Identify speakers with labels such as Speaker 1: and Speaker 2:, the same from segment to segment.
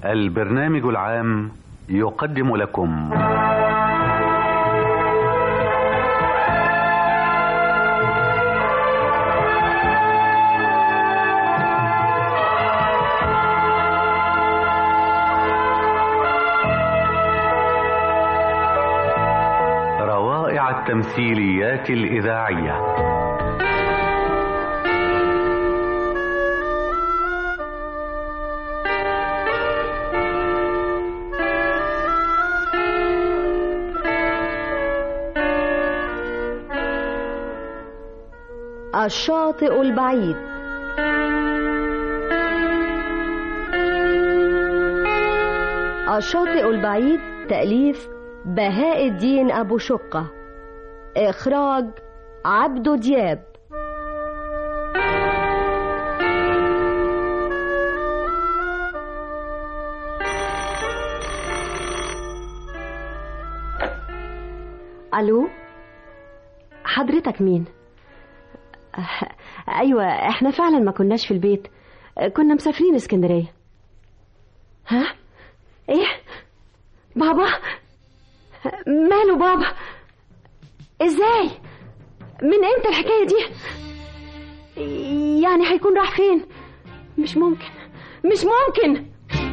Speaker 1: البرنامج العام يقدم لكم روائع التمثيليات الإذاعية
Speaker 2: الشاطئ البعيد الشاطئ البعيد تأليف بهاء الدين أبو شقة إخراج عبدو دياب
Speaker 3: الو حضرتك مين ايوه احنا فعلا ما كناش في البيت كنا مسافرين اسكندريه ها ايه بابا ماله بابا ازاي من امتى الحكايه دي يعني هيكون راح فين مش ممكن مش ممكن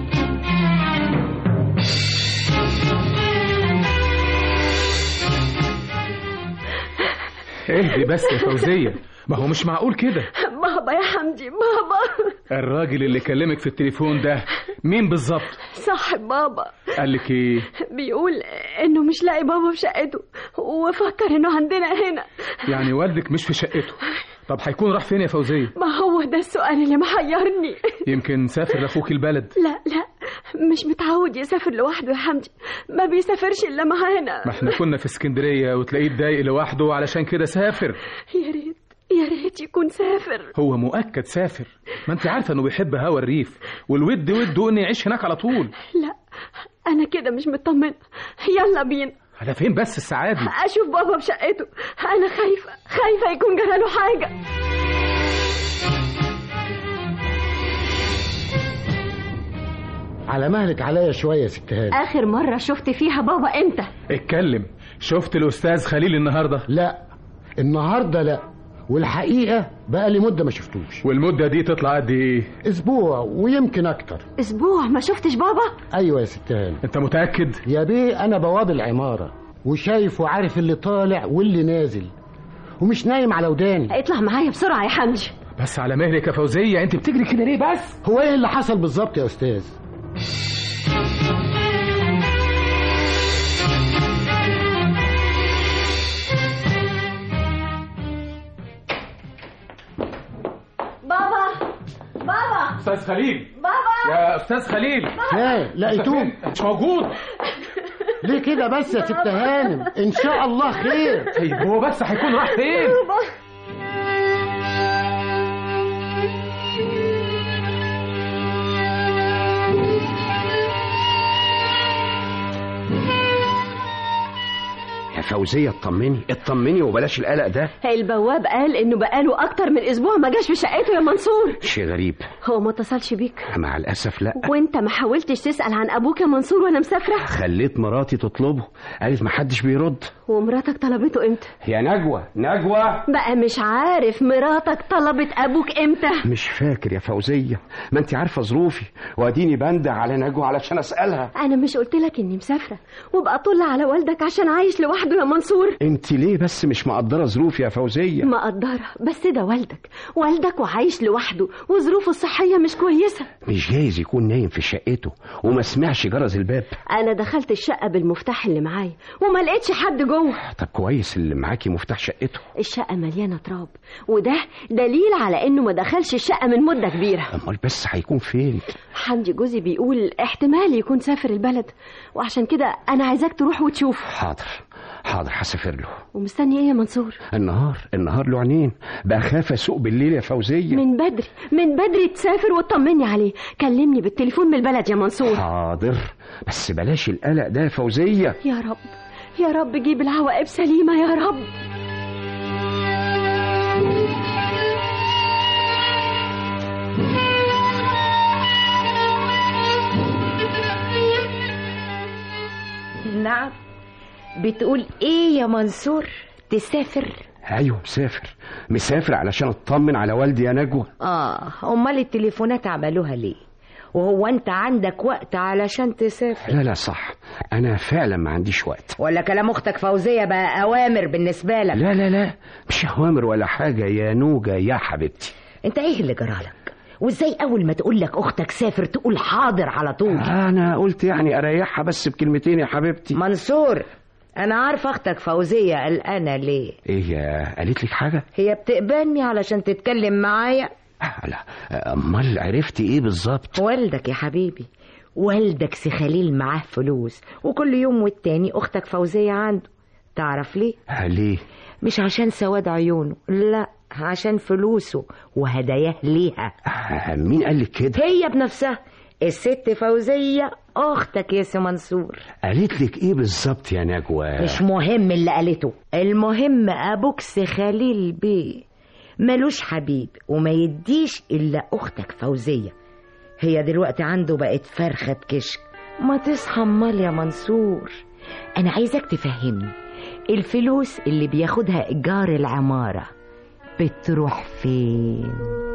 Speaker 4: اهدي بس يا فوزية ما هو مش معقول كده
Speaker 3: بابا يا حمدي بابا
Speaker 4: الراجل اللي كلمك في التليفون ده مين بالظبط
Speaker 3: صاحب بابا
Speaker 4: قال لك ايه
Speaker 3: بيقول انه مش لاقي بابا في شقته وفكر انه عندنا هنا
Speaker 4: يعني والدك مش في شقته طب هيكون راح فين يا فوزية
Speaker 3: ما هو ده السؤال اللي محيرني
Speaker 4: يمكن سافر لاخوك البلد
Speaker 3: لا لا مش متعود يسافر لوحده يا حمدي ما بيسافرش الا معانا
Speaker 4: ما احنا كنا في اسكندرية وتلاقيه اتضايق لوحده علشان كده سافر
Speaker 3: يا ريت يا ريت يكون سافر
Speaker 4: هو مؤكد سافر ما انت عارفة انه بيحب هوا الريف والود وده انه يعيش هناك على طول
Speaker 3: لا انا كده مش مطمنه يلا بينا
Speaker 4: على فين بس السعادة
Speaker 3: اشوف بابا بشقته انا خايفه خايفه يكون جراله حاجه
Speaker 5: على مهلك عليا شويه يا ست هاني
Speaker 3: اخر مره شفت فيها بابا امتى
Speaker 4: اتكلم شفت الاستاذ خليل النهاردة
Speaker 5: لا النهارده لا والحقيقه بقى لي مده ما شفتوش
Speaker 4: والمدة دي تطلع قد ايه
Speaker 5: اسبوع ويمكن اكتر
Speaker 3: اسبوع ما شفتش بابا
Speaker 5: ايوه يا ست هاني
Speaker 4: انت متأكد
Speaker 5: يا بيه انا بواب العماره وشايف وعارف اللي طالع واللي نازل ومش نايم على وداني
Speaker 3: اطلع معايا بسرعه يا حمدي
Speaker 4: بس على مهلك يا فوزية انت بتجري كده ليه بس
Speaker 5: هو ايه اللي حصل بالظبط يا استاذ
Speaker 3: بابا بابا
Speaker 4: استاذ خليل
Speaker 3: بابا
Speaker 4: يا استاذ خليل
Speaker 5: ها لقيتوه
Speaker 4: مش موجود
Speaker 5: ليه كده بس يا ست هانم ان شاء الله خير
Speaker 4: طيب هو بس هيكون راح فين
Speaker 6: يا فوزية اطمني اطمني وبلاش القلق ده
Speaker 3: البواب قال انه بقاله اكتر من اسبوع ما جاش في شقته يا منصور
Speaker 6: شيء غريب
Speaker 3: هو ما اتصلش بيك
Speaker 6: مع الأسف لا
Speaker 3: وانت ما حاولتش تسال عن ابوك يا منصور وانا مسافره
Speaker 6: خليت مراتي تطلبه قالت محدش بيرد
Speaker 3: ومراتك طلبته امتى
Speaker 6: يا نجوى نجوى
Speaker 3: بقى مش عارف مراتك طلبت ابوك امتى
Speaker 6: مش فاكر يا فوزية ما انت عارفة ظروفي واديني بندع على نجوى علشان اسألها
Speaker 3: انا مش قلت لك اني مسافره وابقى طل على والدك عشان عايش لوحده يا منصور
Speaker 6: انت ليه بس مش مقدرة ظروفي يا فوزية
Speaker 3: مقدره بس ده والدك والدك وعايش لوحده وظروفه الصحيه مش كويسه
Speaker 6: مش جايز يكون نايم في شقته وما سمعش جرس الباب
Speaker 3: انا دخلت الشقه بالمفتاح اللي معايا وما لقيتش حد جوه
Speaker 6: طب كويس اللي معاكي مفتاح شقته
Speaker 3: الشقه مليانه تراب وده دليل على انه ما دخلش الشقه من مده كبيره
Speaker 6: امال بس هيكون فين
Speaker 3: حمدي جوزي بيقول احتمال يكون سافر البلد وعشان كده انا عايزاك تروح وتشوف
Speaker 6: حاضر حاضر هسافر له
Speaker 3: ومستني ايه يا منصور
Speaker 6: النهار النهار له عينين بخاف اسوق بالليل يا فوزية
Speaker 3: من بدري من بدري تسافر وتطمني عليه كلمني بالتليفون من البلد يا منصور
Speaker 6: حاضر بس بلاش القلق ده يا فوزية
Speaker 3: يا رب يا رب جيب العواقب سليمه يا رب
Speaker 7: بتقول ايه يا منصور تسافر
Speaker 6: ايوه مسافر مسافر علشان اطمن على والدي يا نجوى
Speaker 7: اه امال التليفونات عملوها ليه وهو انت عندك وقت علشان تسافر
Speaker 6: لا لا صح انا فعلا ما عنديش وقت
Speaker 7: ولا كلام اختك فوزيه بقى اوامر بالنسبه لك
Speaker 6: لا لا لا مش اوامر ولا حاجه يا نوجه يا حبيبتي
Speaker 7: انت ايه اللي جرالك وازاي اول ما تقول لك اختك سافر تقول حاضر على طول
Speaker 6: انا قلت يعني اريحها بس بكلمتين يا حبيبتي
Speaker 7: منصور انا عارفه اختك فوزيه قلقانه ليه
Speaker 6: ايه يا قالت لك حاجه
Speaker 7: هي بتقبلني علشان تتكلم معايا
Speaker 6: لا امال عرفتي ايه بالظبط
Speaker 7: والدك يا حبيبي والدك سي خليل معاه فلوس وكل يوم والتاني اختك فوزيه عنده تعرف ليه
Speaker 6: ليه
Speaker 7: مش عشان سواد عيونه لا عشان فلوسه وهداياه ليها
Speaker 6: مين قال لك كده
Speaker 7: هي بنفسها الست فوزية أختك يا سي منصور
Speaker 6: قالت لك إيه بالظبط يا نجوى
Speaker 7: مش مهم اللي قالته المهم أبوك سي خليل بيه ملوش حبيب وما يديش إلا أختك فوزية هي دلوقتي عنده بقت فرخة كشك ما تصحى امال يا منصور أنا عايزك تفهمني الفلوس اللي بياخدها إيجار العمارة بتروح فين؟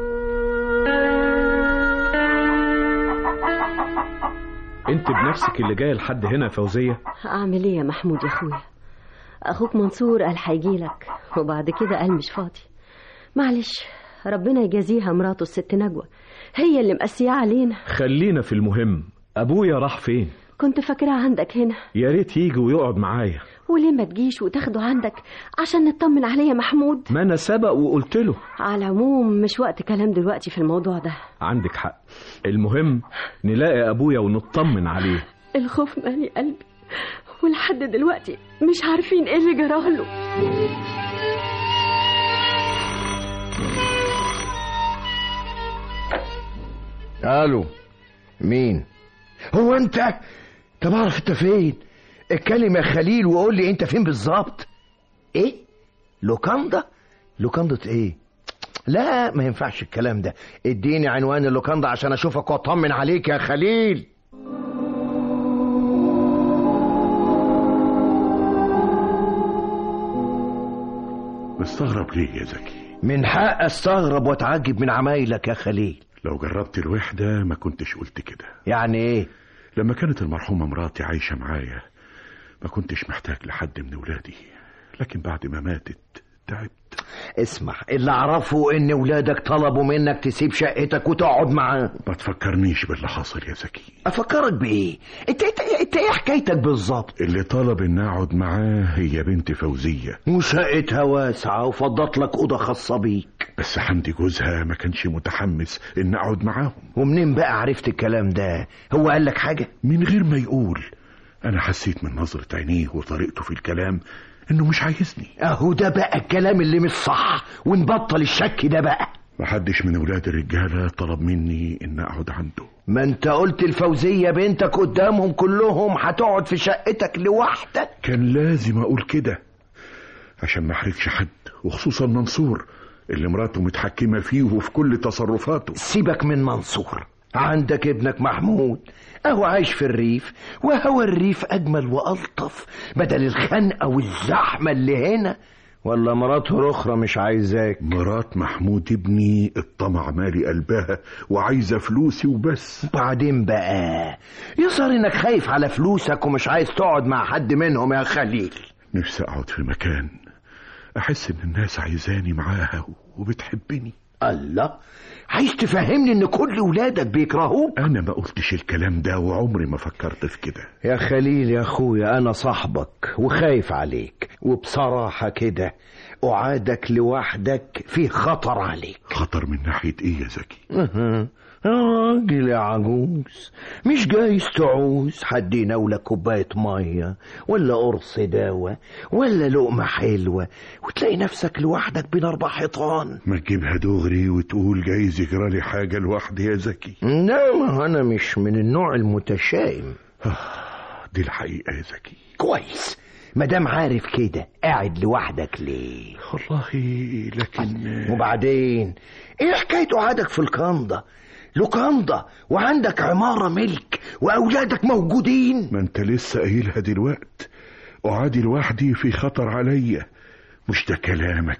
Speaker 4: انت بنفسك اللي جايه لحد هنا يا فوزيه
Speaker 3: اعمل ايه يا محمود يا اخويا اخوك منصور قال هيجيلك وبعد كده قال مش فاضي معلش ربنا يجازيها مراته الست نجوى هي اللي مقسيه علينا
Speaker 4: خلينا في المهم ابويا راح فين
Speaker 3: كنت فاكراه عندك هنا
Speaker 4: يا ريت يجي ويقعد معايا
Speaker 3: وليه ما تجيش وتاخده عندك عشان نطمن عليه يا محمود
Speaker 4: ما انا سبق وقلت له
Speaker 3: على العموم مش وقت كلام دلوقتي في الموضوع ده
Speaker 4: عندك حق المهم نلاقي ابويا ونطمن عليه
Speaker 3: الخوف مالي قلبي ولحد دلوقتي مش عارفين ايه اللي جراله
Speaker 8: الو مين هو انت طب اعرف انت فين اتكلم يا خليل وقول لي انت فين بالظبط ايه لوكاندا لوكاندا ايه لا ما ينفعش الكلام ده اديني عنوان اللوكاندا عشان اشوفك واطمن عليك يا خليل
Speaker 9: مستغرب ليه يا زكي
Speaker 8: من حق استغرب واتعجب من عمايلك يا خليل
Speaker 9: لو جربت الوحدة ما كنتش قلت كده
Speaker 8: يعني ايه
Speaker 9: لما كانت المرحومة مراتي عايشة معايا ما كنتش محتاج لحد من ولادي لكن بعد ما ماتت تعبت
Speaker 8: اسمع اللي اعرفه ان ولادك طلبوا منك تسيب شقتك وتقعد معاهم
Speaker 9: ما تفكرنيش باللي حصل يا زكي
Speaker 8: افكرك بايه انت انت, انت ايه حكايتك بالظبط
Speaker 9: اللي طلب ان اقعد معاه هي بنت فوزية
Speaker 8: وشقتها واسعة وفضت لك اوضة خاصة بيك
Speaker 9: بس حمدي جوزها ما كانش متحمس ان اقعد معاهم
Speaker 8: ومنين بقى عرفت الكلام ده هو قال لك حاجة
Speaker 9: من غير ما يقول انا حسيت من نظرة عينيه وطريقته في الكلام انه مش عايزني
Speaker 8: اهو ده بقى الكلام اللي مش صح ونبطل الشك ده بقى
Speaker 9: محدش من ولاد الرجالة طلب مني ان اقعد عنده
Speaker 8: ما انت قلت الفوزية بنتك قدامهم كلهم هتقعد في شقتك لوحدك
Speaker 9: كان لازم اقول كده عشان ما احرجش حد وخصوصا منصور اللي مراته متحكمة فيه وفي كل تصرفاته
Speaker 8: سيبك من منصور عندك ابنك محمود اهو عايش في الريف وهو الريف اجمل والطف بدل الخنقه والزحمه اللي هنا ولا مراته الاخرى مش عايزاك
Speaker 9: مرات محمود ابني الطمع مالي قلبها وعايزه فلوسي وبس
Speaker 8: بعدين بقى يظهر انك خايف على فلوسك ومش عايز تقعد مع حد منهم يا خليل
Speaker 9: نفسي اقعد في مكان احس ان الناس عايزاني معاها وبتحبني
Speaker 8: الله عايز تفهمني ان كل ولادك بيكرهوك
Speaker 9: انا ما قلتش الكلام ده وعمري ما فكرت في كده
Speaker 8: يا خليل يا اخويا انا صاحبك وخايف عليك وبصراحة كده قعادك لوحدك فيه خطر عليك
Speaker 9: خطر من ناحية ايه يا زكي
Speaker 8: يا راجل يا عجوز مش جايز تعوز حد يناولك كوباية مية ولا قرص دواء ولا لقمة حلوة وتلاقي نفسك لوحدك بين أربع حيطان
Speaker 9: ما تجيبها دغري وتقول جايز يجرالي حاجة لوحدي يا زكي
Speaker 8: لا ما أنا مش من النوع المتشائم
Speaker 9: دي الحقيقة يا زكي
Speaker 8: كويس مدام عارف كده قاعد لوحدك ليه
Speaker 9: والله لكن
Speaker 8: وبعدين ايه حكاية قعدك في الكنضة لوكاندا وعندك عمارة ملك وأولادك موجودين
Speaker 9: ما انت لسه قايلها دلوقت قعدي لوحدي في خطر عليا مش ده كلامك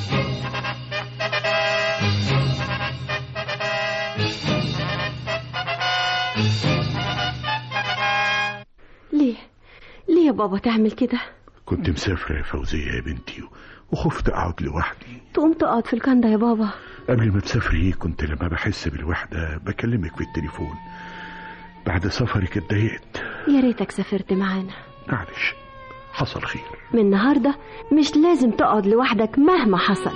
Speaker 3: ليه ليه يا بابا تعمل كده
Speaker 9: كنت مسافرة يا فوزية يا بنتي وخفت أقعد لوحدي
Speaker 3: تقوم تقعد في الكندا يا بابا
Speaker 9: قبل ما تسافري كنت لما بحس بالوحدة بكلمك في التليفون بعد سفرك اتضايقت
Speaker 3: يا ريتك سافرت معانا
Speaker 9: معلش حصل خير
Speaker 3: من النهارده مش لازم تقعد لوحدك مهما حصل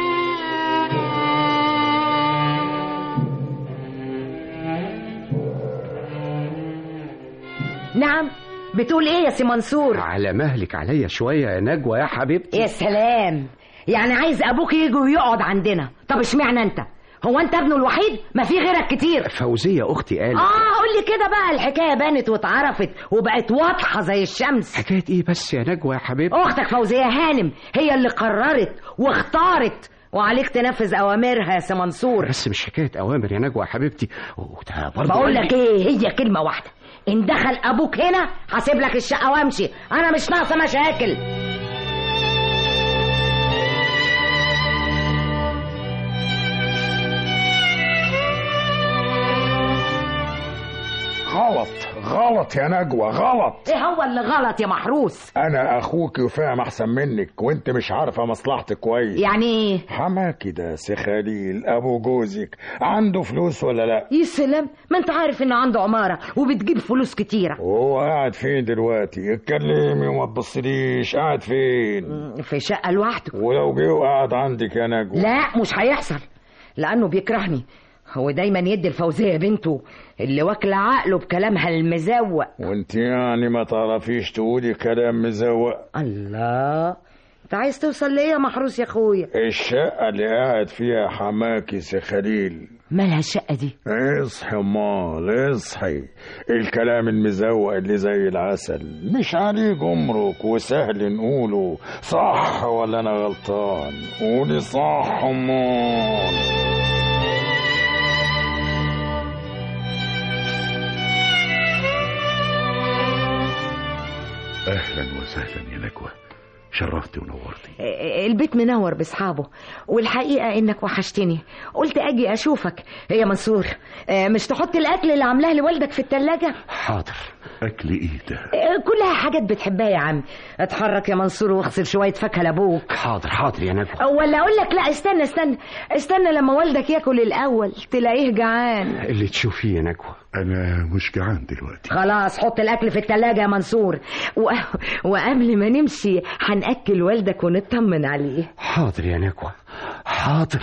Speaker 7: نعم بتقول ايه يا سي منصور
Speaker 6: على مهلك عليا شوية يا نجوى يا حبيبتي
Speaker 7: يا سلام يعني عايز ابوك يجي ويقعد عندنا طب اشمعنى انت هو انت ابنه الوحيد ما في غيرك كتير
Speaker 6: فوزية أختي قالت
Speaker 7: اه قول لي كده بقى الحكايه بانت واتعرفت وبقت واضحه زي الشمس
Speaker 6: حكاية إيه بس يا نجوى يا حبيبتي
Speaker 7: اختك فوزيه هانم هي اللي قررت واختارت وعليك تنفذ اوامرها يا سي منصور
Speaker 6: بس مش حكاية أوامر يا نجوى يا حبيبتي وده برضه
Speaker 7: بقول
Speaker 6: قال
Speaker 7: لك
Speaker 6: لي-
Speaker 7: ايه هي كلمه واحده ان دخل ابوك هنا هسيب لك الشقه وامشي انا مش ناقصه مشاكل
Speaker 10: غلط غلط يا نجوى غلط
Speaker 7: ايه هو اللي غلط يا محروس
Speaker 10: انا اخوك وفاهم احسن منك وانت مش عارفه مصلحتك كويس
Speaker 7: يعني ايه
Speaker 10: حماكي ده سي خليل ابو جوزك عنده فلوس ولا لا
Speaker 7: يا سلام ما انت عارف انه عنده عماره وبتجيب فلوس كتيره
Speaker 10: وهو قاعد فين دلوقتي اتكلمي وما تبصليش قاعد فين
Speaker 7: في شقه لوحده
Speaker 10: ولو جه وقعد عندك يا نجوى
Speaker 7: لا مش هيحصل لانه بيكرهني هو دايما يدي الفوزيه بنته اللي واكله عقله بكلامها المزوق
Speaker 10: وانت يعني ما تعرفيش تقولي كلام مزوق
Speaker 7: الله انت عايز توصل ليه يا محروس يا اخويا
Speaker 10: الشقة اللي قاعد فيها حماكي سي خليل
Speaker 7: مالها الشقه دي
Speaker 10: اصحي مال اصحي الكلام المزوق اللي زي العسل مش عليه جمرك وسهل نقوله صح ولا انا غلطان قولي صح مال
Speaker 9: أهلا وسهلا يا نجوى شرفتي ونورتي
Speaker 7: البيت منور باصحابه والحقيقه انك وحشتني قلت اجي اشوفك يا منصور آه، مش تحط الاكل اللي عاملاه لوالدك في التلاجة
Speaker 6: حاضر
Speaker 9: أكل إيه ده
Speaker 7: آه، كلها حاجات بتحبها يا عم اتحرك يا منصور واغسل شويه فاكهه لابوك
Speaker 6: حاضر حاضر يا نجوى
Speaker 7: ولا اقول لك لا استنى استنى استنى لما والدك ياكل الاول تلاقيه جعان
Speaker 6: اللي تشوفيه يا نجوى
Speaker 9: أنا مش جعان دلوقتي
Speaker 7: خلاص حط الاكل في التلاجة يا منصور و... وقبل ما نمشي هنأكل والدك ونطمن عليه
Speaker 6: حاضر يا نجوى حاضر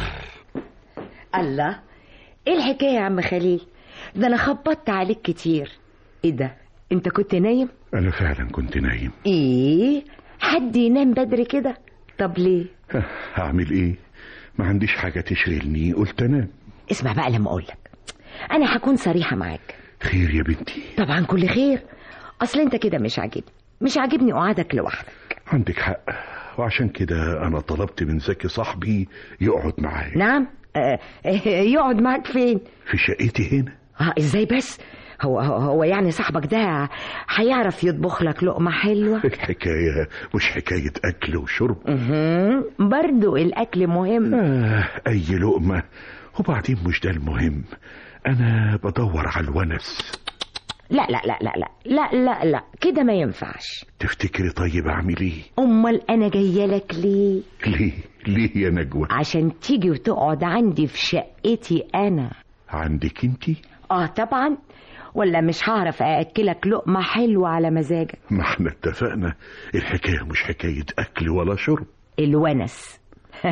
Speaker 7: الله ايه الحكايه يا عم خليل ده انا خبطت عليك كتير ايه ده انت كنت نايم
Speaker 9: أنا فعلا كنت نايم
Speaker 7: ايه حد ينام بدري كده طب ليه
Speaker 9: ها، هعمل إيه ما عنديش حاجة تشغلني قلت أنام
Speaker 7: اسمع بقى لما اقولك انا هكون صريحه معاك
Speaker 9: خير يا بنتي
Speaker 7: طبعا كل خير اصل انت كده مش عاجبني مش عاجبني قعدك لوحدك
Speaker 9: عندك حق وعشان كده أنا طلبت من زكي صاحبي يقعد معايا
Speaker 7: نعم آه آه، يقعد معاك فين
Speaker 9: في شقتي هنا
Speaker 7: اه ازاي بس هو هو هو يعني صاحبك ده هيعرف يطبخ لك لقمه حلوه
Speaker 9: الحكاية مش حكاية أكل وشرب
Speaker 7: مهم. برضو الاكل مهم
Speaker 9: آه أي لقمة وبعدين مش ده المهم أنا بدور على الونس
Speaker 7: لا لا لا لا لا لا لا لا كده ما ينفعش
Speaker 9: تفتكري طيب أعمل إيه
Speaker 7: امال انا جايه لك ليه
Speaker 9: ليه ليه يا نجوى
Speaker 7: عشان تيجي وتقعد عندي في شقتي انا
Speaker 9: عندك انتي
Speaker 7: اه طبعا ولا مش هعرف ااكلك لقمه حلوه على مزاجك
Speaker 9: ما احنا اتفقنا الحكاية مش حكاية أكل ولا شرب
Speaker 7: الونس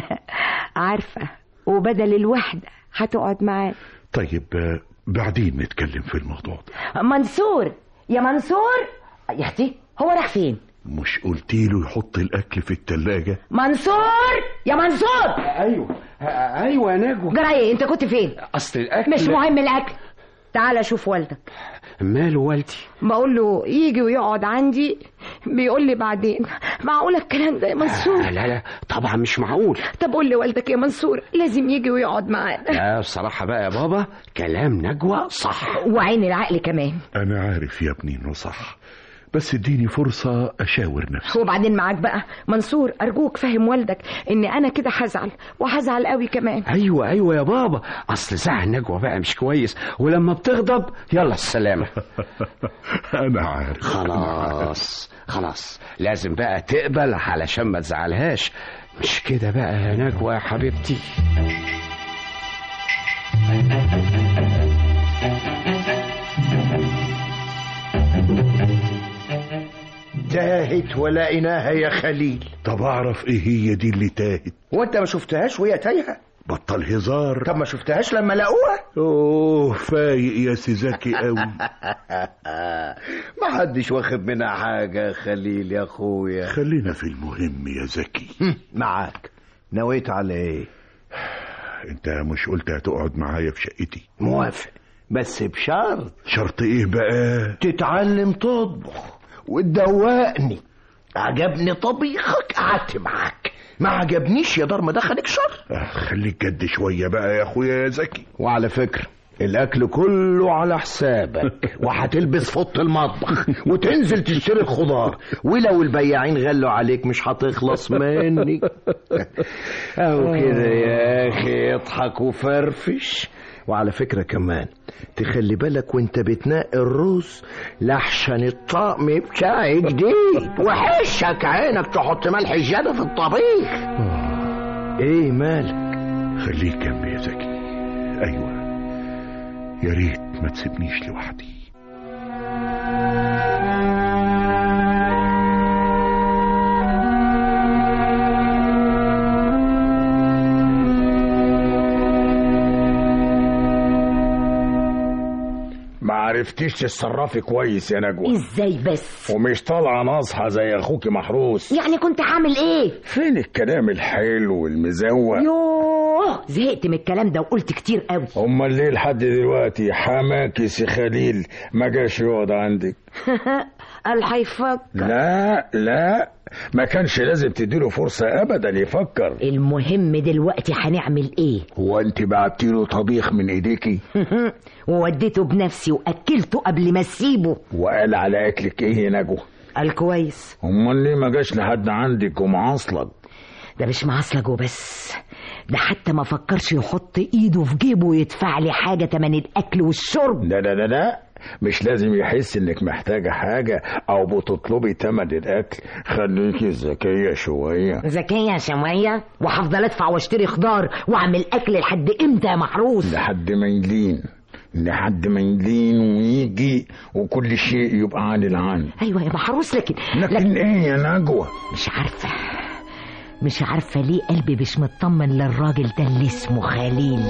Speaker 7: عارفه وبدل الوحده هتقعد معاك
Speaker 9: طيب آه، بعدين نتكلم في الموضوع ده
Speaker 7: منصور يا منصور يا اختي هو راح فين
Speaker 9: مش قلتيله يحط الأكل في التلاجة
Speaker 7: منصور يا منصور
Speaker 6: ايوه ايوه يا نجوى
Speaker 7: جراي انت كنت فين
Speaker 6: اصل الاكل
Speaker 7: مش مهم الاكل تعال شوف والدك
Speaker 6: ماله والدي
Speaker 7: بقول له يجي ويقعد عندي بيقول لي بعدين معقول الكلام ده يا منصور
Speaker 6: لا لا طبعا مش معقول
Speaker 7: طب قول لوالدك يا منصور لازم يجي ويقعد معانا
Speaker 6: لا الصراحة بقى يا بابا كلام نجوى صح
Speaker 7: وعين العقل كمان
Speaker 9: أنا عارف يا ابني إنه صح بس اديني فرصة أشاور نفسي
Speaker 7: وبعدين معاك بقى منصور ارجوك فهم والدك ان انا كده هزعل وهزعل قوي كمان
Speaker 6: ايوه ايوه يا بابا اصل زعل نجوى بقى مش كويس ولما بتغضب يلا السلامه
Speaker 9: أنا عارف
Speaker 6: خلاص خلاص لازم بقى تقبل علشان ما تزعلهاش مش كده بقى يا نجوى يا حبيبتي
Speaker 8: تاهت ولقيناها يا خليل
Speaker 9: طب أعرف إيه هي دي اللي تاهت
Speaker 8: وانت ما شفتهاش وهي تايهه
Speaker 9: بطل هزار
Speaker 8: طب ما شفتهاش لما لقوها
Speaker 9: أوه فايق يا سيزاكي قوي
Speaker 8: ما حدش واخد منها حاجه يا خليل يا اخويا
Speaker 9: خلينا في المهم يا زكي
Speaker 8: معاك نويت على ايه
Speaker 9: انت مش قلت هتقعد معايا في شقتي
Speaker 8: موافق بس بشرط
Speaker 9: شرط ايه بقى
Speaker 8: تتعلم تطبخ وتدوقني عجبني طبيخك قعدت معاك ما عجبنيش يا دار ما دخلك شر
Speaker 9: آه، خليك جد شوية بقى يا اخويا يا زكي
Speaker 8: وعلى فكرة الأكل كله على حسابك وهتلبس فوط المطبخ وتنزل تشتري الخضار ولو البياعين غلوا عليك مش هتخلص مني أو كده يا أخي اضحك وفرفش وعلى فكرة كمان تخلي بالك وانت بتنقي الرز لحشن الطقم بتاعي جديد وحشك عينك تحط ملح زيادة في الطبيخ ايه مالك
Speaker 9: خليك جنبي يا زكي ايوه يا ريت ما تسيبنيش لوحدي
Speaker 10: ما عرفتيش تتصرفي كويس يا نجوى
Speaker 7: ازاي بس
Speaker 10: ومش طالعه ناصحه زي اخوكي محروس
Speaker 7: يعني كنت عامل ايه
Speaker 10: فين الكلام الحلو والمزوق
Speaker 7: يوه زهقت من الكلام ده وقلت كتير قوي
Speaker 10: امال ليه لحد دلوقتي حماكي سي خليل ما جاش يقعد عندك
Speaker 7: قال هيفكر
Speaker 10: لا لا ما كانش لازم تديله فرصة أبدا يفكر
Speaker 7: المهم دلوقتي هنعمل ايه
Speaker 10: هو أنت بعتيله طبيخ من إيديكي
Speaker 7: ووديته بنفسي واكلته قبل ما اسيبه
Speaker 10: وقال على أكلك إيه يا نجوى
Speaker 7: قال كويس
Speaker 10: أمال ليه ما جاش لحد عندك ومعاصلك
Speaker 7: ده مش معصلج وبس ده حتى ما فكرش يحط ايده في جيبه ويدفع لي حاجه تمن الاكل والشرب
Speaker 10: لا لا لا لا مش لازم يحس انك محتاجة حاجة او بتطلبي تمن الاكل خليكي ذكية شوية
Speaker 7: ذكية شوية وهفضل ادفع واشتري خضار واعمل اكل لحد امتى يا محروس
Speaker 10: لحد ما يلين لحد ما يلين ويجي وكل شيء يبقى عن العن
Speaker 7: ايوه يا محروس لكن
Speaker 10: لكن ايه يا نجوى
Speaker 7: مش عارفة مش عارفة ليه قلبي مش مطمن للراجل ده اللي اسمه خليل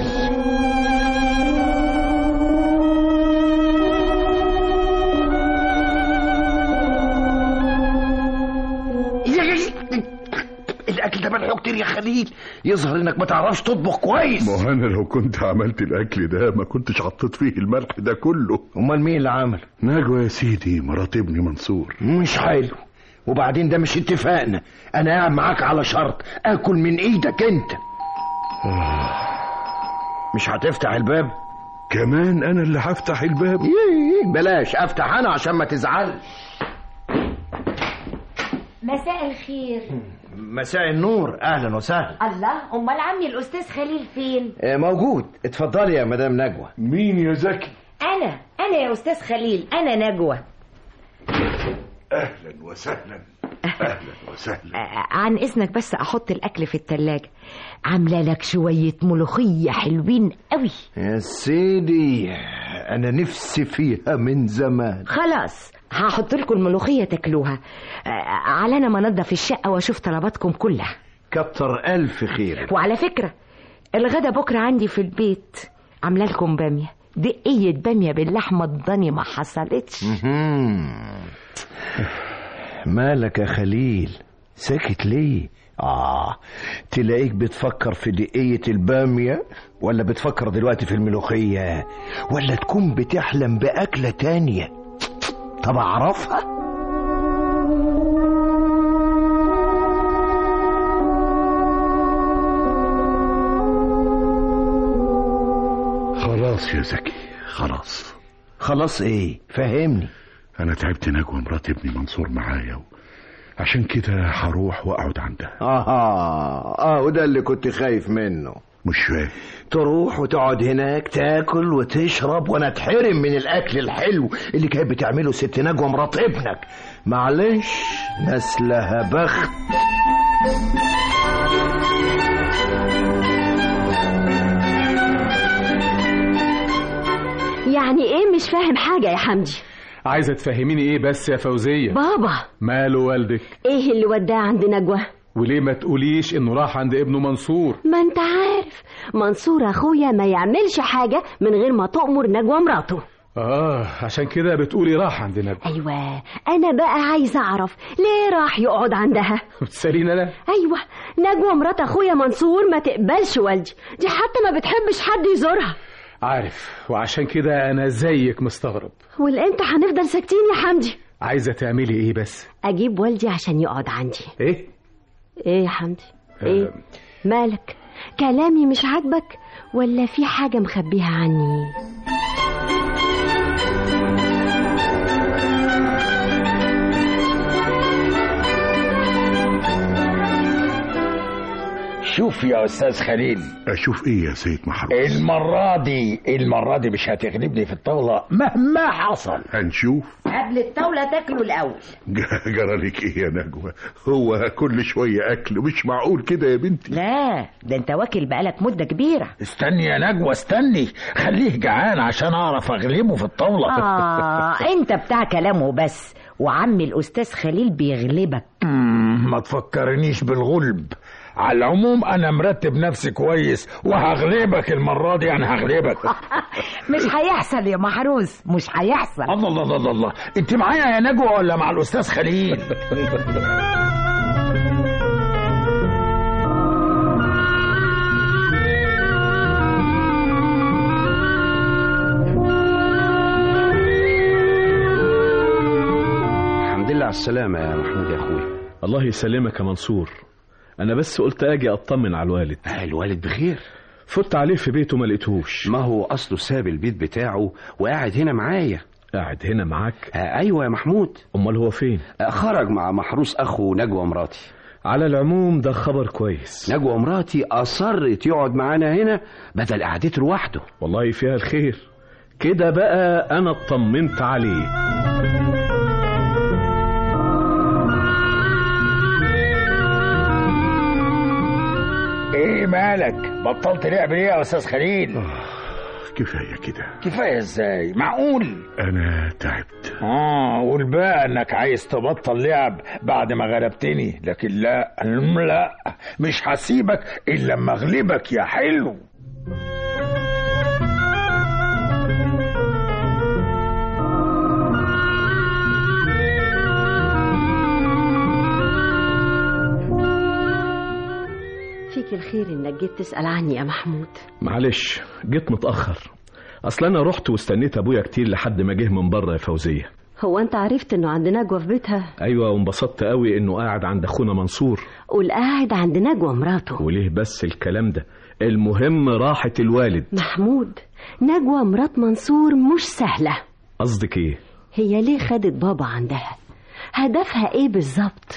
Speaker 8: الاكل ده ملحه كتير يا خليل يظهر انك ما تعرفش تطبخ كويس
Speaker 9: ما هو انا لو كنت عملت الاكل ده ما كنتش حطيت فيه الملح ده كله
Speaker 8: امال مين اللي عمل
Speaker 9: نجوى يا سيدي مرات ابني منصور
Speaker 8: مش حلو وبعدين ده مش اتفاقنا انا قاعد معاك على شرط اكل من ايدك انت مش هتفتح الباب
Speaker 9: كمان انا اللي هفتح الباب
Speaker 8: إيه، بلاش افتح انا عشان ما تزعلش
Speaker 11: مساء الخير
Speaker 8: مساء النور اهلا وسهلا
Speaker 11: الله امال عمي الاستاذ خليل فين
Speaker 8: آه، موجود اتفضلي يا مدام نجوى
Speaker 9: مين يا زكي
Speaker 11: انا انا يا استاذ خليل انا نجوى
Speaker 9: اهلا وسهلا اهلا وسهلا
Speaker 7: آه، عن اذنك بس احط الاكل في التلاجة عامله لك شويه ملوخيه حلوين قوي
Speaker 8: يا سيدي انا نفسي فيها من زمان
Speaker 7: خلاص هحط لكم الملوخيه تاكلوها آه، على انا ما انضف الشقه واشوف طلباتكم كلها
Speaker 8: كتر الف خير
Speaker 7: وعلى فكره الغدا بكره عندي في البيت عامله لكم باميه دقية بامية باللحمة الضاني ما حصلتش
Speaker 8: مهم. مالك يا خليل ساكت ليه آه تلاقيك بتفكر في دقية البامية ولا بتفكر دلوقتي في الملوخية ولا تكون بتحلم بأكلة تانية طب أعرفها
Speaker 9: خلاص يا زكي خلاص
Speaker 8: خلاص ايه فهمني
Speaker 9: انا تعبت نجوى مرات ابني منصور معايا و... عشان كده هروح واقعد عندها
Speaker 8: اه اه وده اللي كنت خايف منه
Speaker 9: مش فاهم
Speaker 8: تروح وتقعد هناك تاكل وتشرب وانا اتحرم من الاكل الحلو اللي كانت بتعمله ست نجوى مرات ابنك معلش ناس لها بخت
Speaker 3: يعني ايه مش فاهم حاجة يا حمدي
Speaker 4: عايزة تفهميني ايه بس يا فوزية
Speaker 3: بابا
Speaker 4: ماله والدك
Speaker 3: ايه اللي وداه عند نجوى
Speaker 4: وليه ما تقوليش انه راح عند ابنه منصور
Speaker 3: ما انت عارف منصور اخويا ما يعملش حاجة من غير ما تؤمر نجوى مراته
Speaker 4: اه عشان كده بتقولي راح عند نجوى
Speaker 3: ايوه انا بقى عايزه اعرف ليه راح يقعد عندها
Speaker 4: بتساليني انا
Speaker 3: ايوه نجوى مرات اخويا منصور ما تقبلش والدي دي حتى ما بتحبش حد يزورها
Speaker 4: عارف وعشان كده انا زيك مستغرب
Speaker 3: والامتى هنفضل ساكتين يا حمدي
Speaker 4: عايزه تعملي ايه بس
Speaker 3: اجيب والدي عشان يقعد عندي
Speaker 4: ايه
Speaker 3: ايه يا حمدي ايه مالك كلامي مش عاجبك ولا في حاجه مخبيها عني
Speaker 10: شوف يا استاذ خليل
Speaker 9: اشوف ايه يا سيد محروس
Speaker 10: المرة دي المرة دي مش هتغلبني في الطاولة مهما حصل
Speaker 9: هنشوف
Speaker 11: قبل الطاولة تاكلوا الأول
Speaker 9: جرالك ايه يا نجوى هو كل شوية اكل مش معقول كده يا بنتي
Speaker 11: لا ده انت واكل بقالك مدة كبيرة
Speaker 10: استني يا نجوى استني خليه جعان عشان اعرف اغلبه في الطاولة
Speaker 11: آه انت بتاع كلامه بس وعمي الأستاذ خليل بيغلبك
Speaker 10: مم، ما تفكرنيش بالغلب على العموم انا مرتب نفسي كويس وهغلبك المرة دي انا هغلبك
Speaker 11: مش هيحصل يا محروس مش هيحصل
Speaker 10: الله الله الله الله, الله. انت معايا يا نجوى ولا مع الاستاذ خليل
Speaker 6: الحمد لله على السلامة يا محمود يا أخوي
Speaker 12: الله يسلمك يا منصور انا بس قلت اجي اطمن على الوالد
Speaker 6: آه الوالد بخير
Speaker 12: فت عليه في بيته ما لقيتهوش
Speaker 6: ما هو أصله ساب البيت بتاعه وقاعد هنا معايا
Speaker 12: قاعد هنا معاك
Speaker 6: آه أيوة يا محمود
Speaker 12: امال هو فين
Speaker 6: آه خرج مع محروس أخو نجوى مراتي
Speaker 12: على العموم ده خبر كويس
Speaker 6: نجوى مراتي أصرت يقعد معانا هنا بدل قعدته لوحده
Speaker 12: والله فيها الخير كده بقى انا اطمنت عليه
Speaker 10: ايه مالك بطلت لعب ليه يا استاذ خليل
Speaker 9: كفاية كده
Speaker 10: كفايه ازاي معقول
Speaker 9: انا تعبت
Speaker 10: اه قول بقى انك عايز تبطل لعب بعد ما غلبتني لكن لا لا مش هسيبك الا لما اغلبك يا حلو
Speaker 3: فيك الخير انك جيت تسأل عني يا محمود
Speaker 12: معلش جيت متاخر اصل انا رحت واستنيت ابويا كتير لحد ما جه من بره يا فوزيه
Speaker 3: هو انت عرفت انه عند نجوى في بيتها
Speaker 12: ايوه وانبسطت قوي انه قاعد عند اخونا منصور
Speaker 3: قول قاعد عند نجوى مراته
Speaker 12: وليه بس الكلام ده المهم راحة الوالد
Speaker 3: محمود نجوى مرات منصور مش سهلة
Speaker 12: قصدك ايه
Speaker 3: هي ليه خدت بابا عندها هدفها ايه بالظبط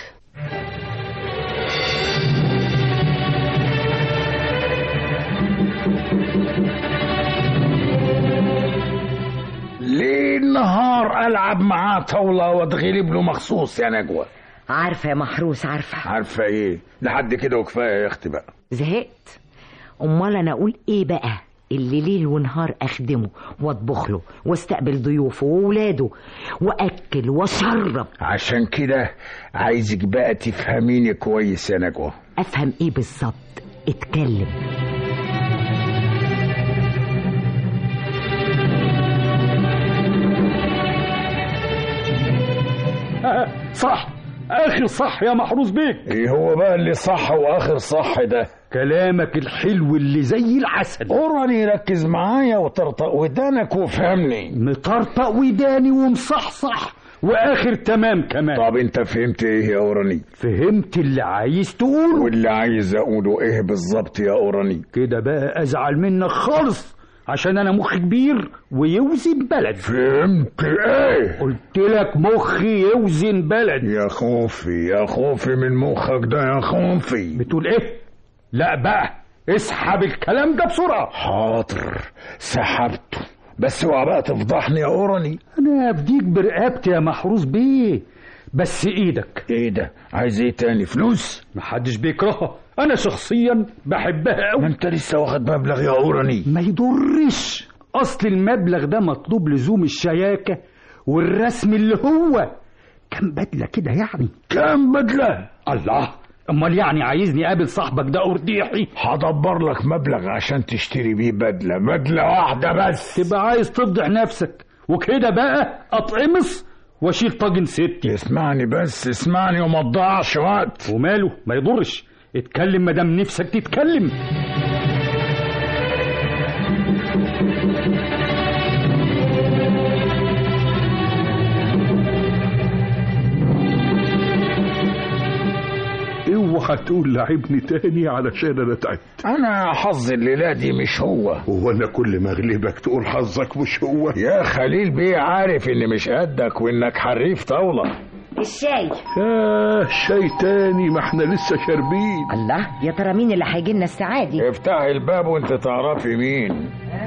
Speaker 10: ليه النهار العب معاه طاوله واتغلب له مخصوص يا نجوى
Speaker 11: عارفة يا محروس عارفة
Speaker 10: عارفه ايه لحد كده وكفايه يا اختي بقى
Speaker 11: زهقت امال انا اقول ايه بقى اللي ليل ونهار اخدمه واطبخ له واستقبل ضيوفه وولاده واكل واشرب
Speaker 10: عشان كده عايزك بقى تفهميني كويس يا نجوى
Speaker 11: افهم ايه بالظبط اتكلم
Speaker 13: صح اخر صح يا محروس بيك
Speaker 10: ايه هو بقى اللي صح واخر صح ده
Speaker 13: كلامك الحلو اللي زي العسل
Speaker 10: قرني ركز معايا وطرطق ودانك وفهمني
Speaker 13: مطرطق وداني ومصحصح واخر تمام كمان
Speaker 10: طب انت فهمت ايه يا اوراني
Speaker 13: فهمت اللي عايز تقوله
Speaker 10: واللي عايز اقوله ايه بالظبط يا اوراني
Speaker 13: كده بقى ازعل منك خالص عشان انا مخي كبير ويوزن بلد
Speaker 10: فهمت ايه
Speaker 13: قلت لك مخي يوزن بلد
Speaker 10: يا خوفي يا خوفي من مخك ده يا خوفي
Speaker 13: بتقول ايه لا بقى اسحب الكلام ده بسرعه
Speaker 10: حاضر سحبته بس اوعى بقى تفضحني يا اوراني
Speaker 13: انا افديك برقبتي يا محروس بيه بس ايدك
Speaker 10: ايه ده عايز ايه تاني فلوس
Speaker 13: محدش بيكرهها انا شخصيا بحبها
Speaker 10: ما
Speaker 13: قوي
Speaker 10: انت لسه واخد مبلغ يا اوراني
Speaker 13: ما يضرش اصل المبلغ ده مطلوب لزوم الشياكه والرسم اللي هو كم بدله كده يعني
Speaker 10: كام بدله
Speaker 13: الله امال يعني عايزني اقابل صاحبك ده ارديحي
Speaker 10: هدبر لك مبلغ عشان تشتري بيه بدله بدله واحده بس
Speaker 13: تبقى عايز تفضح نفسك وكده بقى اتقمص واشيل طاجن ستي
Speaker 10: اسمعني بس اسمعني وما تضيعش وقت
Speaker 13: وماله ما يضرش اتكلم مدام نفسك تتكلم
Speaker 9: اوعى تقول لعبني تاني علشان انا تعبت
Speaker 10: انا حظي الليله دي مش هو
Speaker 9: هو انا كل ما اغلبك تقول حظك مش هو
Speaker 10: يا خليل بيه عارف اني مش قدك وانك حريف طاوله
Speaker 7: الشاي
Speaker 9: آه شاي تاني ما احنا لسه شاربين
Speaker 7: الله يا ترى مين اللي هيجي لنا الساعه دي
Speaker 10: افتحي الباب وانت تعرفي مين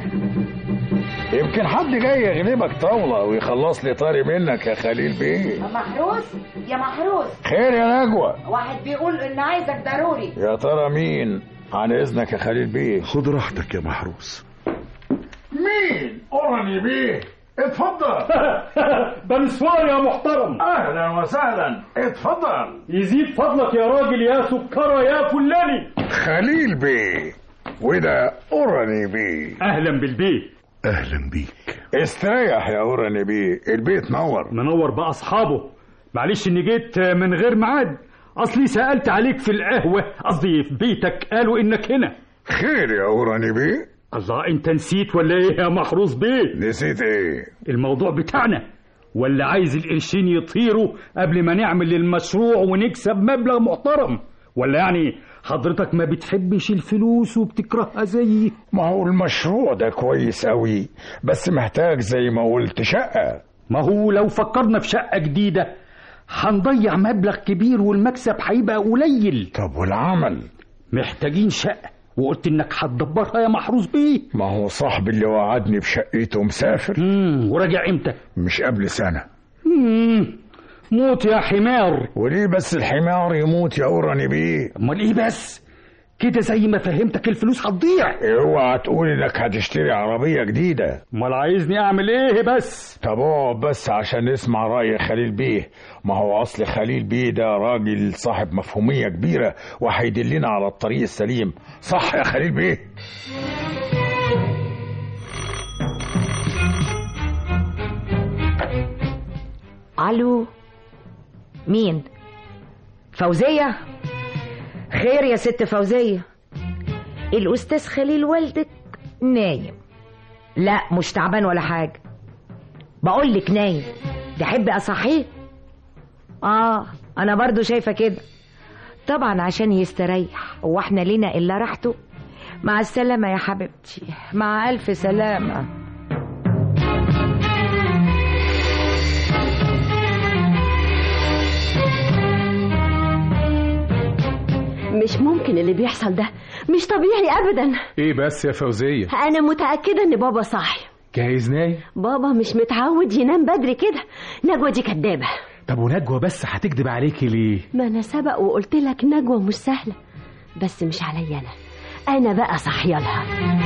Speaker 10: يمكن حد جاي يغلبك طاولة ويخلص لي طاري منك يا خليل بيه
Speaker 7: محروس يا محروس
Speaker 10: خير يا نجوى
Speaker 7: واحد بيقول ان عايزك ضروري
Speaker 10: يا ترى مين عن اذنك يا خليل بيه
Speaker 9: خد راحتك يا محروس
Speaker 10: مين اوراني بيه اتفضل
Speaker 13: بنسوار يا محترم
Speaker 10: اهلا وسهلا اتفضل
Speaker 13: يزيد فضلك يا راجل يا سكرة يا فلاني
Speaker 10: خليل بيه وده اوراني بيه
Speaker 13: اهلا بالبيت
Speaker 9: اهلا بيك
Speaker 10: استريح يا اوراني بيه البيت نور
Speaker 13: منور باصحابه معلش اني جيت من غير ميعاد اصلي سالت عليك في القهوه قصدي في بيتك قالوا انك هنا
Speaker 10: خير يا اوراني بيه
Speaker 13: الله انت نسيت ولا ايه يا محروس بيه
Speaker 10: نسيت ايه
Speaker 13: الموضوع بتاعنا ولا عايز القرشين يطيروا قبل ما نعمل المشروع ونكسب مبلغ محترم ولا يعني حضرتك ما بتحبش الفلوس وبتكرهها زيي
Speaker 10: ما هو المشروع ده كويس قوي بس محتاج زي ما قلت شقة
Speaker 13: ما هو لو فكرنا في شقة جديدة هنضيع مبلغ كبير والمكسب هيبقى قليل
Speaker 10: طب والعمل
Speaker 13: محتاجين شقة وقلت انك هتدبرها يا محروس بيه
Speaker 10: ما هو صاحبي اللي وعدني بشقته مسافر
Speaker 13: امم وراجع امتى
Speaker 10: مش قبل سنة
Speaker 13: امم موت يا حمار
Speaker 10: وليه بس الحمار يموت يا اوراني بيه
Speaker 13: امال ايه بس كده زي ما فهمتك الفلوس هتضيع
Speaker 10: اوعى تقول انك هتشتري عربية جديدة
Speaker 13: امال عايزني اعمل ايه بس
Speaker 10: طب اقعد بس عشان نسمع رأي خليل بيه ما هو اصل خليل بيه ده راجل صاحب مفهومية كبيرة وهيدلنا على الطريق السليم صح يا خليل بيه
Speaker 7: الو مين فوزية خير يا ست فوزية الأستاذ خليل والدك نايم لا مش تعبان ولا حاجة بقولك نايم تحب أصحيه آه أنا برضو شايفة كده طبعا عشان يستريح هو احنا لينا إلا راحته مع السلامة يا حبيبتي مع ألف سلامة
Speaker 3: مش ممكن اللي بيحصل ده مش طبيعي ابدا
Speaker 4: ايه بس يا فوزية
Speaker 3: انا متاكده ان بابا صاحي
Speaker 4: جايز نايم
Speaker 3: بابا مش متعود ينام بدري كده نجوى دي كدابه
Speaker 4: طب ونجوى بس هتكدب عليكي ليه
Speaker 3: ما انا سبق وقلت لك نجوى مش سهله بس مش عليا انا انا بقى صحيه لها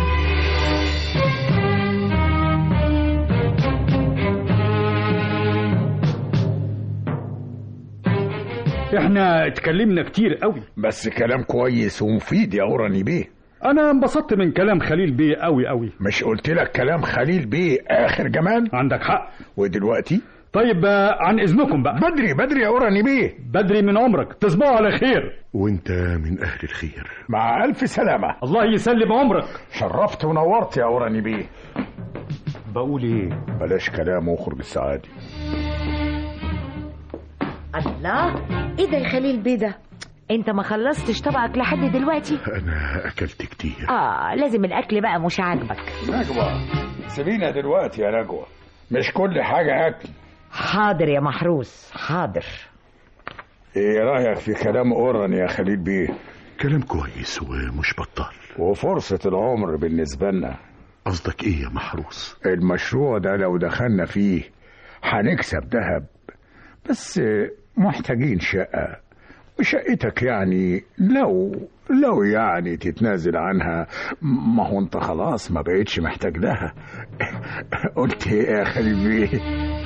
Speaker 13: احنا اتكلمنا كتير قوي
Speaker 10: بس كلام كويس ومفيد يا اوراني بيه
Speaker 13: انا انبسطت من كلام خليل بيه قوي قوي
Speaker 10: مش قلت لك كلام خليل بيه اخر جمال
Speaker 13: عندك حق
Speaker 10: ودلوقتي
Speaker 13: طيب آه، عن اذنكم بقى
Speaker 10: بدري بدري يا اوراني بيه
Speaker 13: بدري من عمرك تصبحوا على خير
Speaker 9: وانت من اهل الخير
Speaker 10: مع الف سلامة
Speaker 13: الله يسلم عمرك
Speaker 10: شرفت ونورت يا اوراني بيه
Speaker 13: بقول ايه
Speaker 10: بلاش كلام واخرج السعادة
Speaker 7: الله ايه ده يا خليل بيه ده
Speaker 11: انت ما خلصتش طبقك لحد دلوقتي
Speaker 9: انا اكلت كتير
Speaker 11: اه لازم الاكل بقى مش عاجبك
Speaker 10: نجوى سيبينا دلوقتي يا نجوى مش كل حاجة أكل
Speaker 11: حاضر يا محروس حاضر
Speaker 10: إيه رأيك في كلام أورن يا خليل بيه
Speaker 9: كلام كويس ومش بطال
Speaker 10: وفرصة العمر بالنسبة لنا
Speaker 9: قصدك ايه يا محروس
Speaker 10: المشروع ده لو دخلنا فيه هنكسب ذهب بس محتاجين شقة وشقتك يعني لو لو يعني تتنازل عنها ما هو انت خلاص ما بقتش محتاج لها قلت ايه يا خليل بيه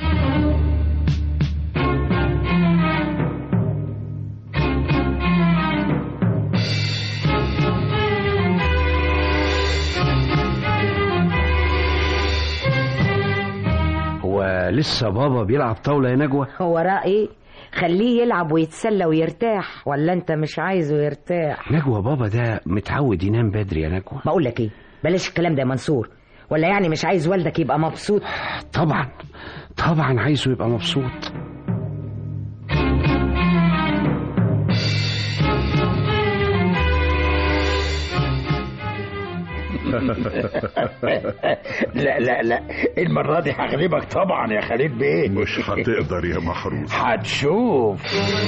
Speaker 6: هو لسه بابا بيلعب طاولة يا نجوى
Speaker 11: هو رأي خليه يلعب ويتسلى ويرتاح ولا انت مش عايزه يرتاح
Speaker 6: نجوى بابا ده متعود ينام بدري يا نجوى
Speaker 11: بقول لك ايه بلاش الكلام ده يا منصور ولا يعني مش عايز والدك يبقى مبسوط
Speaker 6: طبعا طبعا عايزه يبقى مبسوط
Speaker 10: لا لا لا المرة دي هغلبك طبعا يا خليل بيه
Speaker 9: مش هتقدر يا محروس
Speaker 10: هتشوف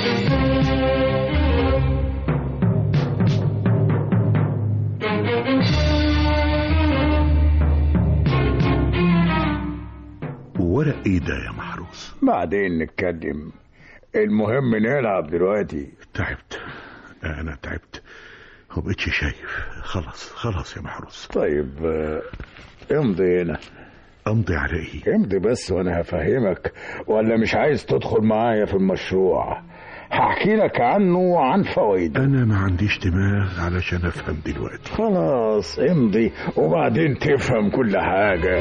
Speaker 9: وورق ايه ده يا محروس
Speaker 10: بعدين نتكلم المهم نلعب دلوقتي
Speaker 9: تعبت انا تعبت ومبقتش شايف خلاص خلاص يا محروس
Speaker 10: طيب آه، امضي هنا
Speaker 9: امضي على ايه
Speaker 10: امضي بس وانا هفهمك ولا مش عايز تدخل معايا في المشروع هحكي لك عنه وعن فوائده
Speaker 9: انا ما عنديش دماغ علشان افهم دلوقتي
Speaker 10: خلاص امضي وبعدين تفهم كل حاجة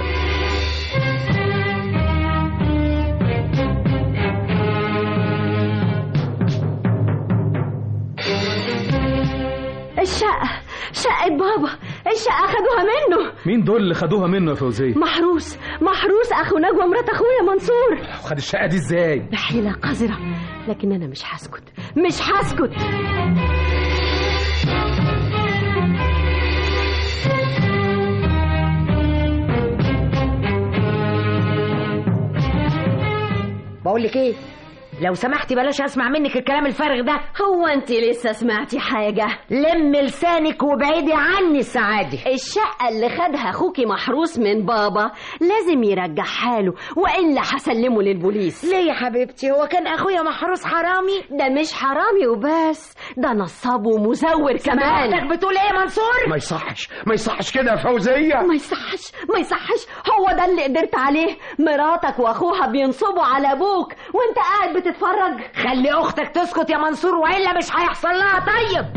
Speaker 3: الشقة شقة بابا الشقة خدوها منه
Speaker 4: مين دول اللي خدوها منه يا فوزية
Speaker 3: محروس محروس أخو نجوى مرات أخويا منصور
Speaker 4: خد الشقة دي ازاي
Speaker 3: بحيلة قذرة لكن أنا مش هسكت مش هسكت
Speaker 11: بقول لك ايه لو سمحتي بلاش اسمع منك الكلام الفارغ ده
Speaker 3: هو انت لسه سمعتي حاجة
Speaker 11: لم لسانك وابعدي عني السعادة
Speaker 3: الشقة اللي خدها أخوكي محروس من بابا لازم يرجعها له وإلا هسلمه للبوليس
Speaker 11: ليه يا حبيبتي هو كان اخويا محروس حرامي
Speaker 3: ده مش حرامي وبس ده نصاب ومزور كمان
Speaker 11: سمعتك بتقول ايه يا منصور
Speaker 6: ما يصحش ما يصحش كده يا فوزية
Speaker 3: ما يصحش ما يصحش هو ده اللي قدرت عليه مراتك واخوها بينصبوا على ابوك وانت قاعد بتتفرج
Speaker 11: خلي اختك تسكت يا منصور والا مش هيحصل لها طيب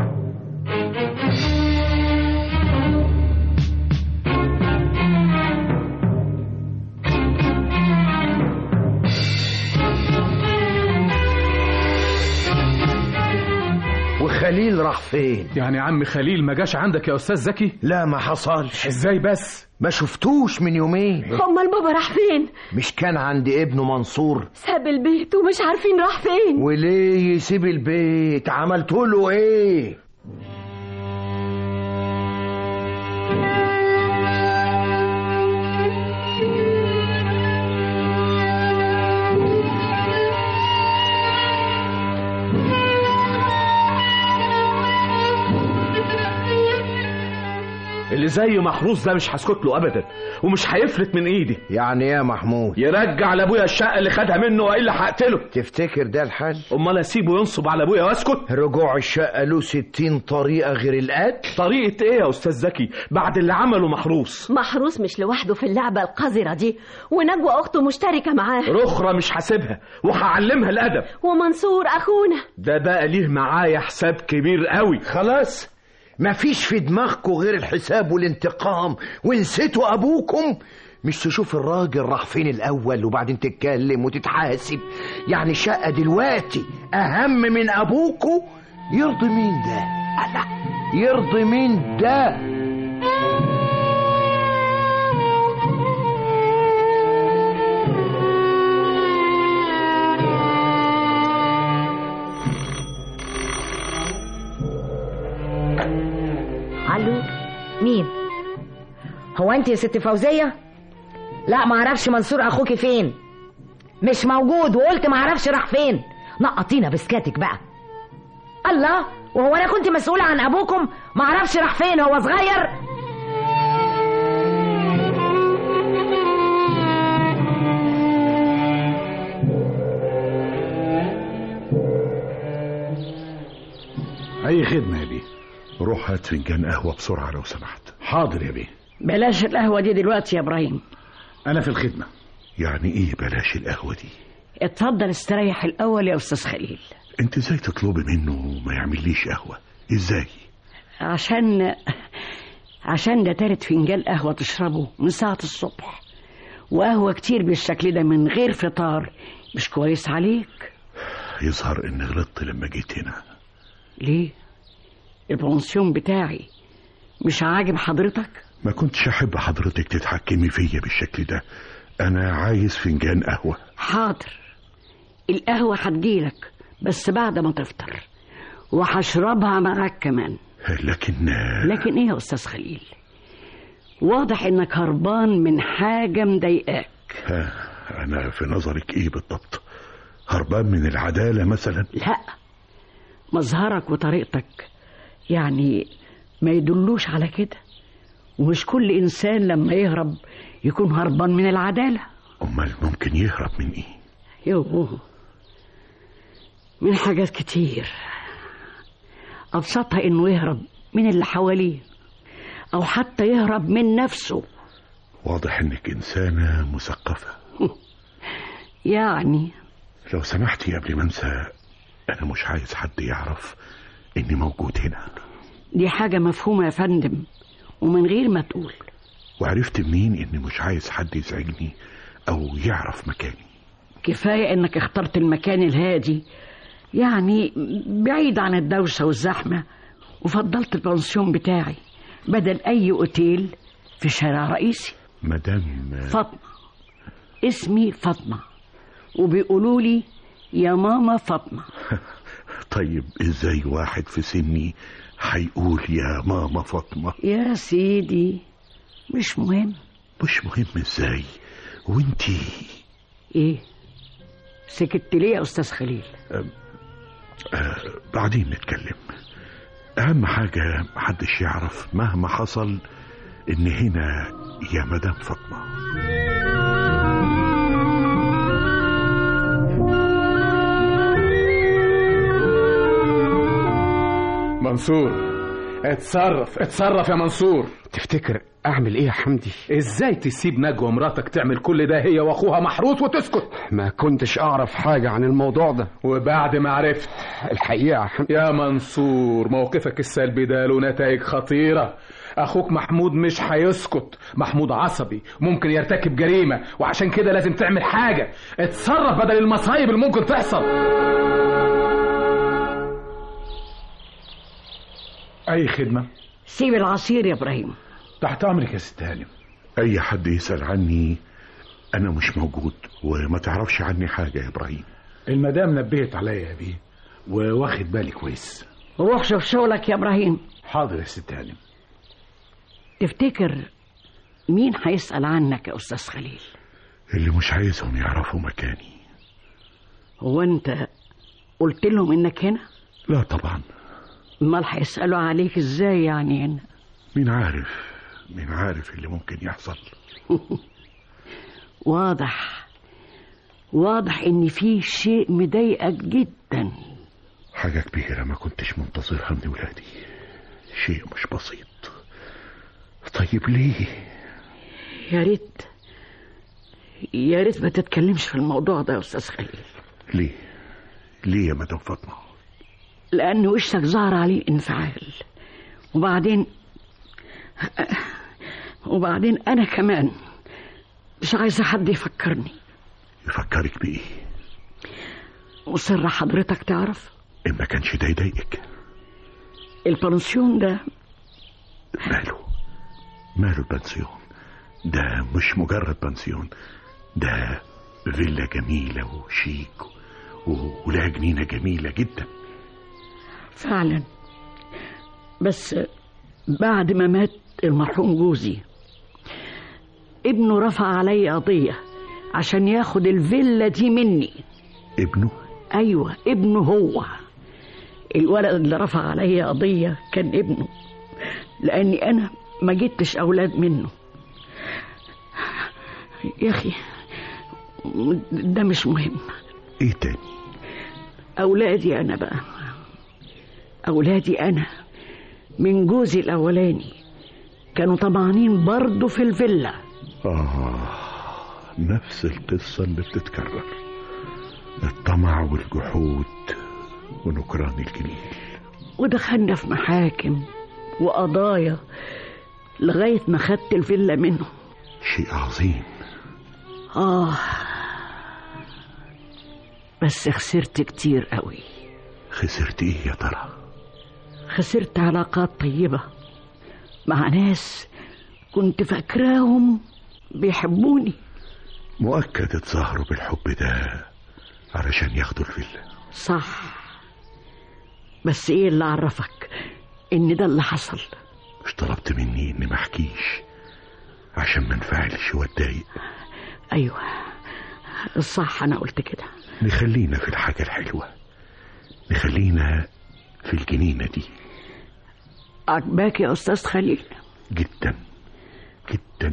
Speaker 8: وخليل راح فين
Speaker 4: يعني عم خليل ما جاش عندك يا استاذ زكي
Speaker 8: لا ما حصلش
Speaker 4: ازاي بس
Speaker 8: ما شفتوش من يومين
Speaker 3: امال بابا راح فين
Speaker 8: مش كان عند ابنه منصور
Speaker 3: ساب البيت ومش عارفين راح فين
Speaker 8: وليه يسيب البيت عملت له ايه
Speaker 12: اللي زي محروس ده مش هسكت له ابدا ومش هيفلت من ايدي
Speaker 8: يعني ايه يا محمود
Speaker 12: يرجع لابويا الشقه اللي خدها منه والا هقتله
Speaker 8: تفتكر ده الحل
Speaker 12: امال اسيبه ينصب على ابويا واسكت
Speaker 8: رجوع الشقة له ستين طريقة غير القتل
Speaker 12: طريقه ايه يا استاذ زكي بعد اللي عمله محروس
Speaker 3: محروس مش لوحده في اللعبة القذرة دي ونجوى أخته مشتركة معاه
Speaker 12: رخرة مش هسيبها وهعلمها الادب
Speaker 3: ومنصور أخونا
Speaker 12: ده بقى ليه معايا حساب كبير قوي
Speaker 8: خلاص مفيش في دماغكم غير الحساب والانتقام ونسيتوا ابوكم مش تشوف الراجل راح فين الاول وبعدين تتكلم وتتحاسب يعني الشقه دلوقتي اهم من ابوكوا يرضي مين ده ألا يرضي مين ده
Speaker 7: هو انت يا ست فوزيه لا ما اعرفش منصور اخوكي فين مش موجود وقلت ما اعرفش راح فين نقطينا بسكاتك بقى الله وهو انا كنت مسؤوله عن ابوكم ما اعرفش راح فين هو صغير
Speaker 9: اي خدمه يا بيه روح هات فنجان قهوه بسرعه لو سمحت حاضر يا بيه
Speaker 14: بلاش القهوة دي دلوقتي يا إبراهيم
Speaker 9: انا في الخدمه يعني ايه بلاش القهوه دي
Speaker 14: اتفضل استريح الأول يا أستاذ خليل
Speaker 9: انت ازاي تطلبي منه ما يعمليش قهوه ازاي
Speaker 14: عشان عشان ده تالت فنجان قهوة تشربه من ساعة الصبح وقهوة كتير بالشكل ده من غير فطار مش كويس عليك
Speaker 9: يظهر اني غلطت لما جيت هنا
Speaker 14: ليه البونسيون بتاعي مش عاجب حضرتك
Speaker 9: ما كنتش احب حضرتك تتحكمي فيا بالشكل ده انا عايز فنجان قهوه
Speaker 14: حاضر القهوة هتجيلك بس بعد ما تفطر وهشربها معاك كمان
Speaker 9: لكن
Speaker 14: لكن ايه يا استاذ خليل واضح انك هربان من حاجة مضايقاك
Speaker 9: ها انا في نظرك ايه بالضبط هربان من العداله مثلا
Speaker 14: لا مظهرك وطريقتك يعني ما يدلوش على كده ومش كل انسان لما يهرب يكون هربان من العدالة
Speaker 9: امال ممكن يهرب من ايه
Speaker 14: يوه من حاجات كتير أبسطها إنه يهرب من اللي حواليه أو حتى يهرب من نفسه
Speaker 9: واضح انك انسانه مثقفه
Speaker 14: يعني
Speaker 9: لو سمحتي قبل ما انسى انا مش عايز حد يعرف اني موجود هنا
Speaker 14: دي حاجة مفهومة يا فندم ومن غير ما تقول
Speaker 9: وعرفت منين اني مش عايز حد يزعجني او يعرف مكاني
Speaker 14: كفاية إنك اخترت المكان الهادي يعني بعيد عن الدوشة والزحمة وفضلت البنسيون بتاعي بدل أي أوتيل في شارع رئيسي
Speaker 9: مدام
Speaker 14: فاطمة اسمي فاطمة وبيقولوا لي يا ماما فاطمة
Speaker 9: طيب ازاي واحد في سني هيقول يا ماما فاطمة
Speaker 14: يا سيدي مش مهم
Speaker 9: مش مهم ازاي وانتي
Speaker 14: ايه سكت ليه يا استاذ خليل
Speaker 9: أه أه بعدين نتكلم اهم حاجة محدش يعرف مهما حصل ان هنا يا مدام فاطمة
Speaker 4: منصور اتصرف اتصرف يا منصور
Speaker 6: تفتكر اعمل ايه يا حمدي
Speaker 4: ازاي تسيب نجوى مراتك تعمل كل ده هي واخوها محروس وتسكت
Speaker 6: ما كنتش اعرف حاجة عن الموضوع ده
Speaker 4: وبعد ما عرفت
Speaker 6: الحقيقة يا حمدي
Speaker 4: يا منصور موقفك السلبي ده له نتائج خطيرة اخوك محمود مش هيسكت محمود عصبي ممكن يرتكب جريمة وعشان كده لازم تعمل حاجة اتصرف بدل المصايب اللي ممكن تحصل اي خدمة
Speaker 14: سيب العصير يا ابراهيم
Speaker 9: تحت امرك يا ست هانم اي حد يسأل عني انا مش موجود وما تعرفش عني حاجة يا ابراهيم
Speaker 13: المدام نبهت عليا يا بيه وواخد بالي كويس
Speaker 14: روح شوف شغلك يا ابراهيم
Speaker 13: حاضر يا ست هانم
Speaker 14: تفتكر مين هيسأل عنك يا استاذ خليل
Speaker 9: اللي مش عايزهم يعرفوا مكاني
Speaker 14: هو انت قلت لهم انك هنا
Speaker 9: لا طبعا
Speaker 14: امال هيسألوا عليك ازاي يعني هنا
Speaker 9: مين عارف مين عارف اللي ممكن يحصل
Speaker 14: واضح واضح ان في شيء مضايقك جدا
Speaker 9: حاجة كبيرة ما كنتش منتظرها من ولادي شيء مش بسيط طيب ليه
Speaker 14: يا ريت يا ريت ما تتكلمش في الموضوع ده يا استاذ خليل
Speaker 9: ليه ليه يا مدام فاطمة
Speaker 14: لان وشك ظهر عليه انفعال وبعدين وبعدين انا كمان مش عايزه حد يفكرني
Speaker 9: يفكرك بإيه
Speaker 14: وسر حضرتك تعرف
Speaker 9: إن ما كانش ده يضايقك
Speaker 14: البنسيون ده
Speaker 9: ماله ماله البنسيون ده مش مجرد بنسيون ده فيلا جميلة وشيك و- ولها جنينة جميلة جدا
Speaker 14: فعلا بس بعد ما مات المرحوم جوزي ابنه رفع علي قضية عشان ياخد الفيلا دي مني
Speaker 9: ابنه
Speaker 14: أيوة ابنه هو الولد اللي رفع علي قضية كان ابنه لأني أنا ما جبتش أولاد منه يا أخي ده مش مهم
Speaker 9: ايه تاني
Speaker 14: أولادي أنا بقى أولادي أنا من جوزي الأولاني كانوا طمعانين برضه في الفيلا
Speaker 9: آه نفس القصة اللي بتتكرر الطمع والجحود ونكران الجميل
Speaker 14: ودخلنا في محاكم وقضايا لغاية ما خدت الفيلا منه
Speaker 9: شيء عظيم
Speaker 14: آه بس خسرت كتير قوي
Speaker 9: خسرت ايه يا ترى
Speaker 14: خسرت علاقات طيبة مع ناس كنت فاكراهم بيحبوني
Speaker 9: مؤكد اتظاهروا بالحب ده علشان ياخدوا الفيلا
Speaker 14: صح بس ايه اللي عرفك ان ده اللي حصل
Speaker 9: مش طلبت مني اني ما احكيش عشان ما انفعلش واتضايق
Speaker 14: ايوه صح انا قلت كده
Speaker 9: نخلينا في الحاجة الحلوة نخلينا في الجنينة دي
Speaker 14: عجباك يا استاذ خليل
Speaker 9: جدا جدا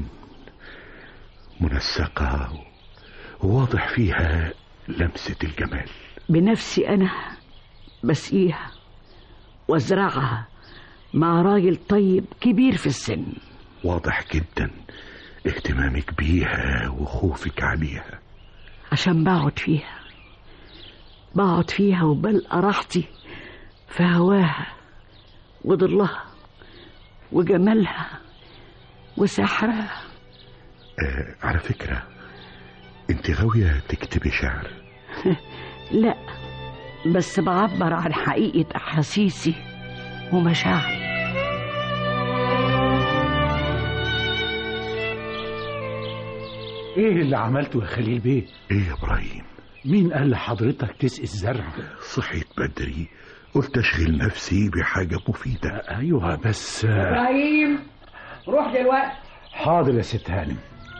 Speaker 9: منسقة وواضح فيها لمسة الجمال
Speaker 14: بنفسي انا بسقيها وازرعها مع راجل طيب كبير في السن
Speaker 9: واضح جدا اهتمامك بيها وخوفك عليها
Speaker 14: عشان بقعد فيها بقعد فيها وبلقى راحتي في هواها وظلها وجمالها وسحرها
Speaker 9: آه على فكرة انت غاوية تكتبي شعر
Speaker 14: لا بس بعبر عن حقيقة أحاسيسي ومشاعري
Speaker 15: ايه اللي عملته يا خليل بيه
Speaker 9: ايه يا ابراهيم
Speaker 15: مين قال لحضرتك تسقي الزرع
Speaker 9: صحيت بدري قلت اشغل نفسي بحاجة مفيدة
Speaker 15: ايوه بس
Speaker 14: إبراهيم روح دلوقتي
Speaker 15: حاضر يا ست هانم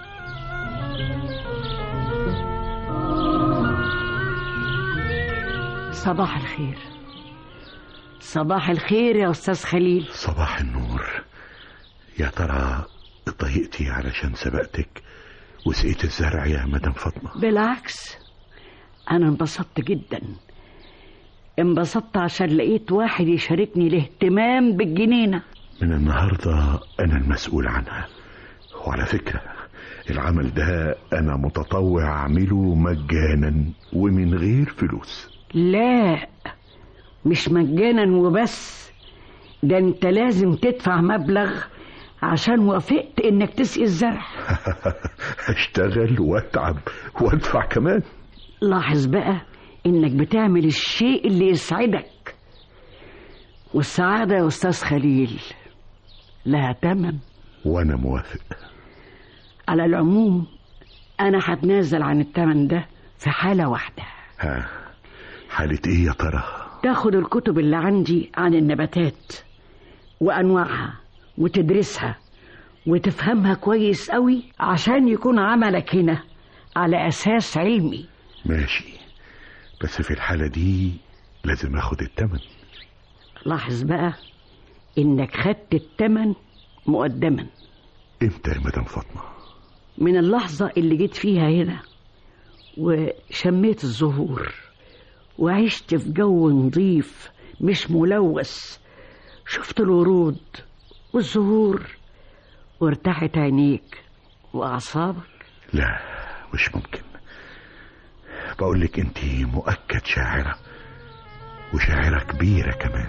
Speaker 14: صباح الخير صباح الخير يا أستاذ خليل
Speaker 9: صباح النور يا ترى اتضايقتي علشان سبقتك وسقيت الزرع يا مدام فاطمة
Speaker 14: بالعكس أنا انبسطت جدا انبسطت عشان لقيت واحد يشاركني الاهتمام بالجنينة
Speaker 9: من النهاردة أنا المسؤول عنها وعلى فكرة العمل ده أنا متطوع أعمله مجانا ومن غير فلوس
Speaker 14: لا مش مجانا وبس ده انت لازم تدفع مبلغ عشان وافقت انك تسقي الزرع
Speaker 9: اشتغل واتعب وادفع كمان
Speaker 14: لاحظ بقى انك بتعمل الشيء اللي يسعدك والسعادة يا استاذ خليل لها تمن
Speaker 9: وانا موافق
Speaker 14: على العموم انا هتنازل عن التمن ده في حالة واحدة
Speaker 9: ها حالة ايه يا ترى
Speaker 14: تاخد الكتب اللي عندي عن النباتات وانواعها وتدرسها وتفهمها كويس قوي عشان يكون عملك هنا على اساس علمي
Speaker 9: ماشي بس في الحالة دي لازم اخد التمن
Speaker 14: لاحظ بقى انك خدت التمن مقدما
Speaker 9: امتى يا مدام فاطمة
Speaker 14: من اللحظة اللي جيت فيها هنا وشميت الزهور وعشت في جو نظيف مش ملوث شفت الورود والزهور وارتاحت عينيك وأعصابك
Speaker 9: لا مش ممكن بقول لك انت مؤكد شاعرة وشاعرة كبيرة كمان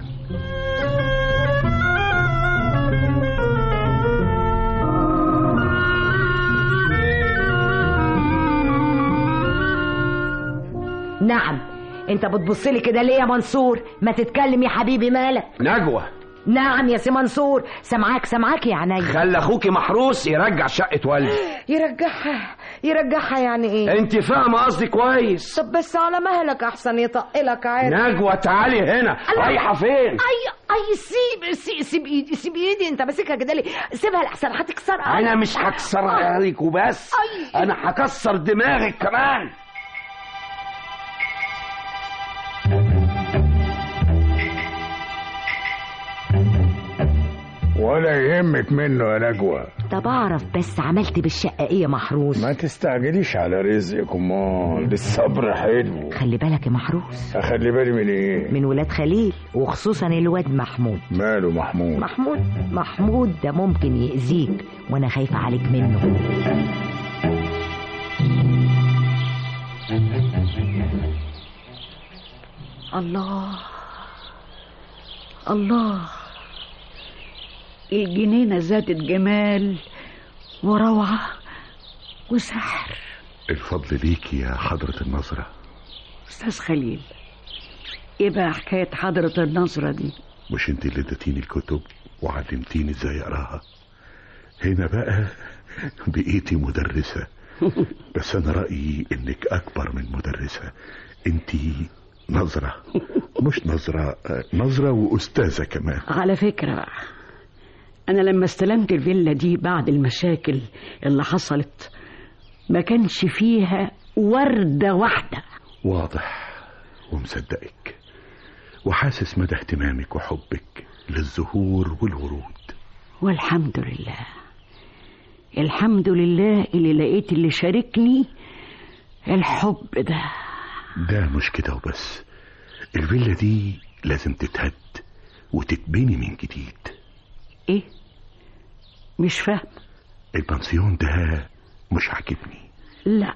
Speaker 7: نعم انت بتبصلي كده ليه يا منصور ما تتكلم يا حبيبي مالك
Speaker 6: نجوى
Speaker 7: نعم يا سي منصور سامعاك سامعاك يا عينيا
Speaker 6: خلي اخوكي محروس يرجع شقة والدي
Speaker 7: يرجعها يرجعها يعني ايه
Speaker 6: انت فاهمه قصدي كويس
Speaker 7: طب بس على مهلك احسن يطقلك عارف
Speaker 6: نجوى تعالي هنا رايحه فين
Speaker 7: اي اي سيب سيب, سيب ايدي سيب ايدي انت ماسكها كده ليه سيبها لحسن هتكسرها
Speaker 6: انا مش هكسرها لك وبس
Speaker 7: أي.
Speaker 6: انا هكسر دماغك كمان
Speaker 10: ولا يهمك منه يا نجوى
Speaker 11: طب اعرف بس عملت بالشقه ايه يا محروس
Speaker 10: ما تستعجليش على رزقك امال الصبر حلو
Speaker 11: خلي بالك يا محروس
Speaker 10: اخلي بالي من ايه
Speaker 11: من ولاد خليل وخصوصا الواد محمود
Speaker 10: ماله محمود
Speaker 11: محمود محمود ده ممكن يأذيك وانا خايفة عليك منه
Speaker 14: الله الله الجنينة زادت جمال وروعة وسحر
Speaker 9: الفضل ليك يا حضرة النظرة
Speaker 14: أستاذ خليل إيه بقى حكاية حضرة النظرة دي
Speaker 9: مش انت اللي اديتيني الكتب وعلمتيني ازاي اقراها هنا بقى بقيتي مدرسة بس انا رأيي انك اكبر من مدرسة انت نظرة مش نظرة آه، نظرة واستاذة كمان
Speaker 14: على فكرة بقى أنا لما استلمت الفيلا دي بعد المشاكل اللي حصلت ما كانش فيها وردة واحدة
Speaker 9: واضح ومصدقك وحاسس مدى اهتمامك وحبك للزهور والورود
Speaker 14: والحمد لله الحمد لله اللي لقيت اللي شاركني الحب ده
Speaker 9: ده مش كده وبس الفيلا دي لازم تتهد وتتبني من جديد
Speaker 14: ايه مش فاهم
Speaker 9: البنسيون ده مش عاجبني
Speaker 14: لا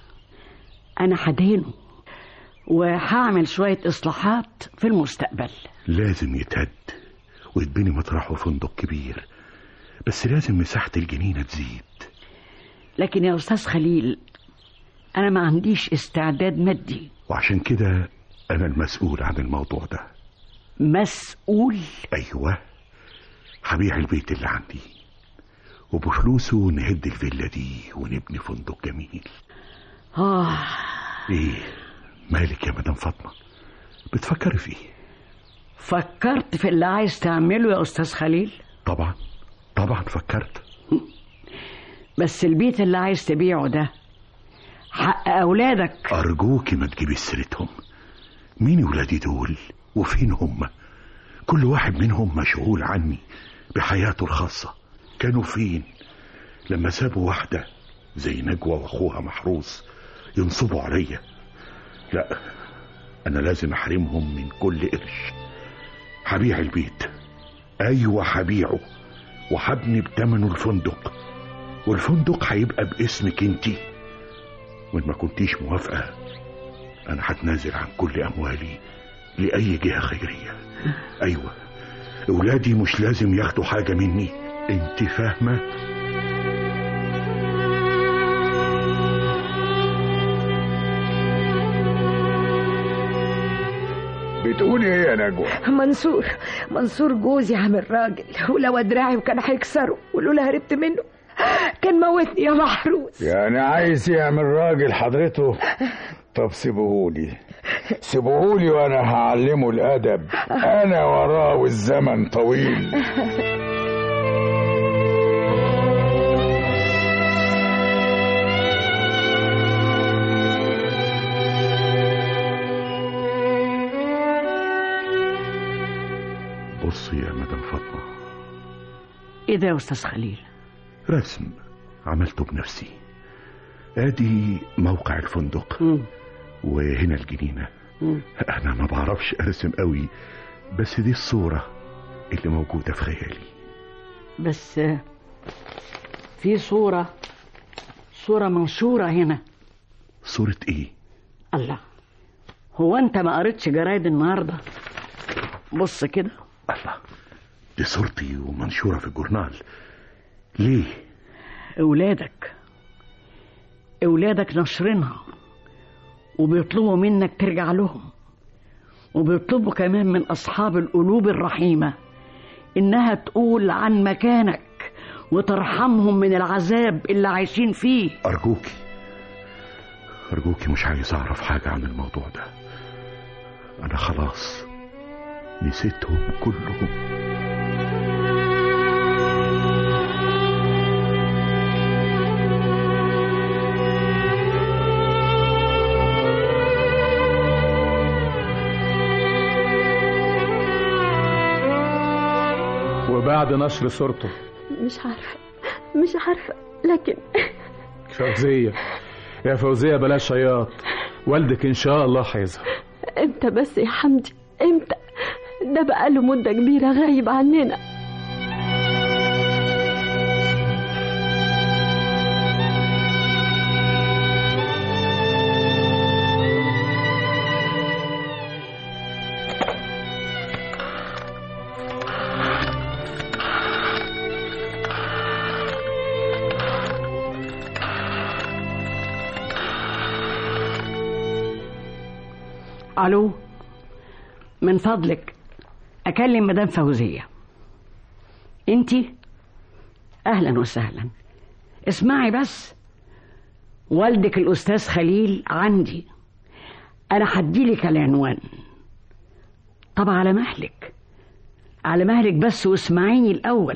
Speaker 14: انا هدهنه وهعمل شوية اصلاحات في المستقبل
Speaker 9: لازم يتهد ويتبني مطرحه فندق كبير بس لازم مساحة الجنينة تزيد
Speaker 14: لكن يا استاذ خليل انا ما عنديش استعداد مادي
Speaker 9: وعشان كده أنا المسؤول عن الموضوع ده
Speaker 14: مسؤول
Speaker 9: أيوة هبيع البيت اللي عندي وبفلوسه نهد الفيلا دي ونبني فندق جميل
Speaker 14: اه
Speaker 9: ايه مالك يا مدام فاطمة بتفكري في ايه
Speaker 14: فكرت في اللي عايز تعمله يا استاذ خليل
Speaker 9: طبعا طبعا فكرت
Speaker 14: بس البيت اللي عايز تبيعه ده حق اولادك
Speaker 9: أرجوكي ما تجيبي سيرتهم مين ولادي دول وفين هم كل واحد منهم مشغول عني بحياته الخاصة كانوا فين لما سابوا واحدة زي نجوى وأخوها محروس ينصبوا عليا لا أنا لازم أحرمهم من كل قرش هبيع البيت أيوة هبيعه وهبني بتمنه الفندق والفندق هيبقى باسمك انتي وإن ما كنتيش موافقة أنا هتنازل عن كل أموالي لأي جهة خيرية أيوة أولادي مش لازم ياخدوا حاجة مني أنت فاهمة؟
Speaker 10: بتقولي ايه يا نجوى
Speaker 7: منصور منصور جوزي عامل راجل ولو دراعي وكان هيكسره ولولا هربت منه كان موتني يا محروس
Speaker 10: يعني عايز يعمل راجل حضرته طب سيبوهولي سيبوهولي وانا هعلمه الادب انا وراه والزمن طويل
Speaker 9: بصي يا مدام فاطمة
Speaker 14: ايه ده يا استاذ خليل
Speaker 9: رسم عملته بنفسي ادي موقع الفندق وهنا الجنينة انا ما بعرفش ارسم قوي بس دي الصورة اللي موجودة في خيالي
Speaker 14: بس في صورة صورة منشورة هنا
Speaker 9: صورة ايه
Speaker 14: الله هو انت ما قريتش جرايد النهارده بص كده
Speaker 9: الله دي صورتي ومنشورة في الجورنال ليه
Speaker 14: اولادك اولادك نشرينها وبيطلبوا منك ترجع لهم وبيطلبوا كمان من اصحاب القلوب الرحيمه انها تقول عن مكانك وترحمهم من العذاب اللي عايشين فيه
Speaker 9: ارجوكي أرجوكي مش عايز أعرف حاجة عن الموضوع ده أنا خلاص نسيتهم كلهم
Speaker 4: وبعد نشر صورته
Speaker 3: مش عارفة مش عارفة لكن
Speaker 4: فوزية يا فوزية بلاش شياط والدك إن شاء الله هيظهر
Speaker 3: امتى بس يا حمدي امتى ده بقاله مدة كبيرة غايب عننا
Speaker 14: الو من فضلك اكلم مدام فوزيه انتي اهلا وسهلا اسمعي بس والدك الاستاذ خليل عندي انا هديلك العنوان طب على مهلك على مهلك بس واسمعيني الاول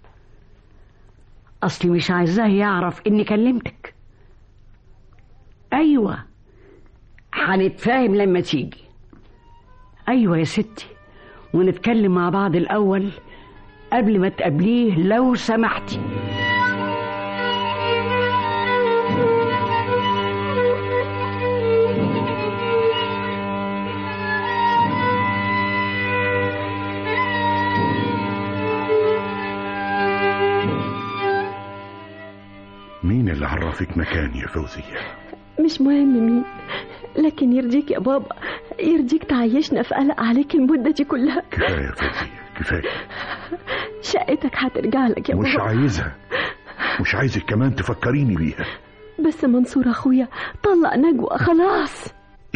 Speaker 14: اصلي مش عايزاه يعرف اني كلمتك ايوه هنتفاهم لما تيجي ايوه يا ستي ونتكلم مع بعض الاول قبل ما تقابليه لو سمحتي
Speaker 9: مين اللي عرفك مكاني يا فوزية
Speaker 3: مش مهم مين لكن يرضيك يا بابا يرضيك تعيشنا في قلق عليك المدة دي كلها
Speaker 9: كفاية يا فوزية كفاية
Speaker 3: شقتك هترجع لك يا
Speaker 9: مش
Speaker 3: بابا
Speaker 9: عايزها مش عايزك كمان تفكريني بيها
Speaker 3: بس منصور اخويا طلق نجوى خلاص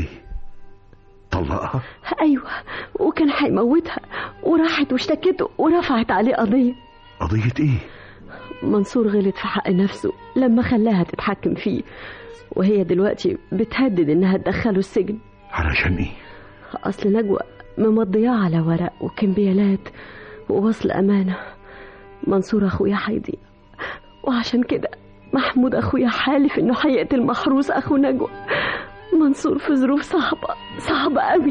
Speaker 9: طلقها
Speaker 3: ايوه وكان هيموتها وراحت واشتكته ورفعت عليه قضيه
Speaker 9: قضية ايه
Speaker 3: منصور غلط في حق نفسه لما خلاها تتحكم فيه وهي دلوقتي بتهدد انها تدخله السجن
Speaker 9: علشان ايه
Speaker 3: اصل نجوى ممضياه على ورق وكمبيالات ووصل امانه منصور اخويا هيضيع وعشان كده محمود اخويا حالف انه هيقتل محروس اخو نجوى منصور في ظروف صعبه صعبه قوي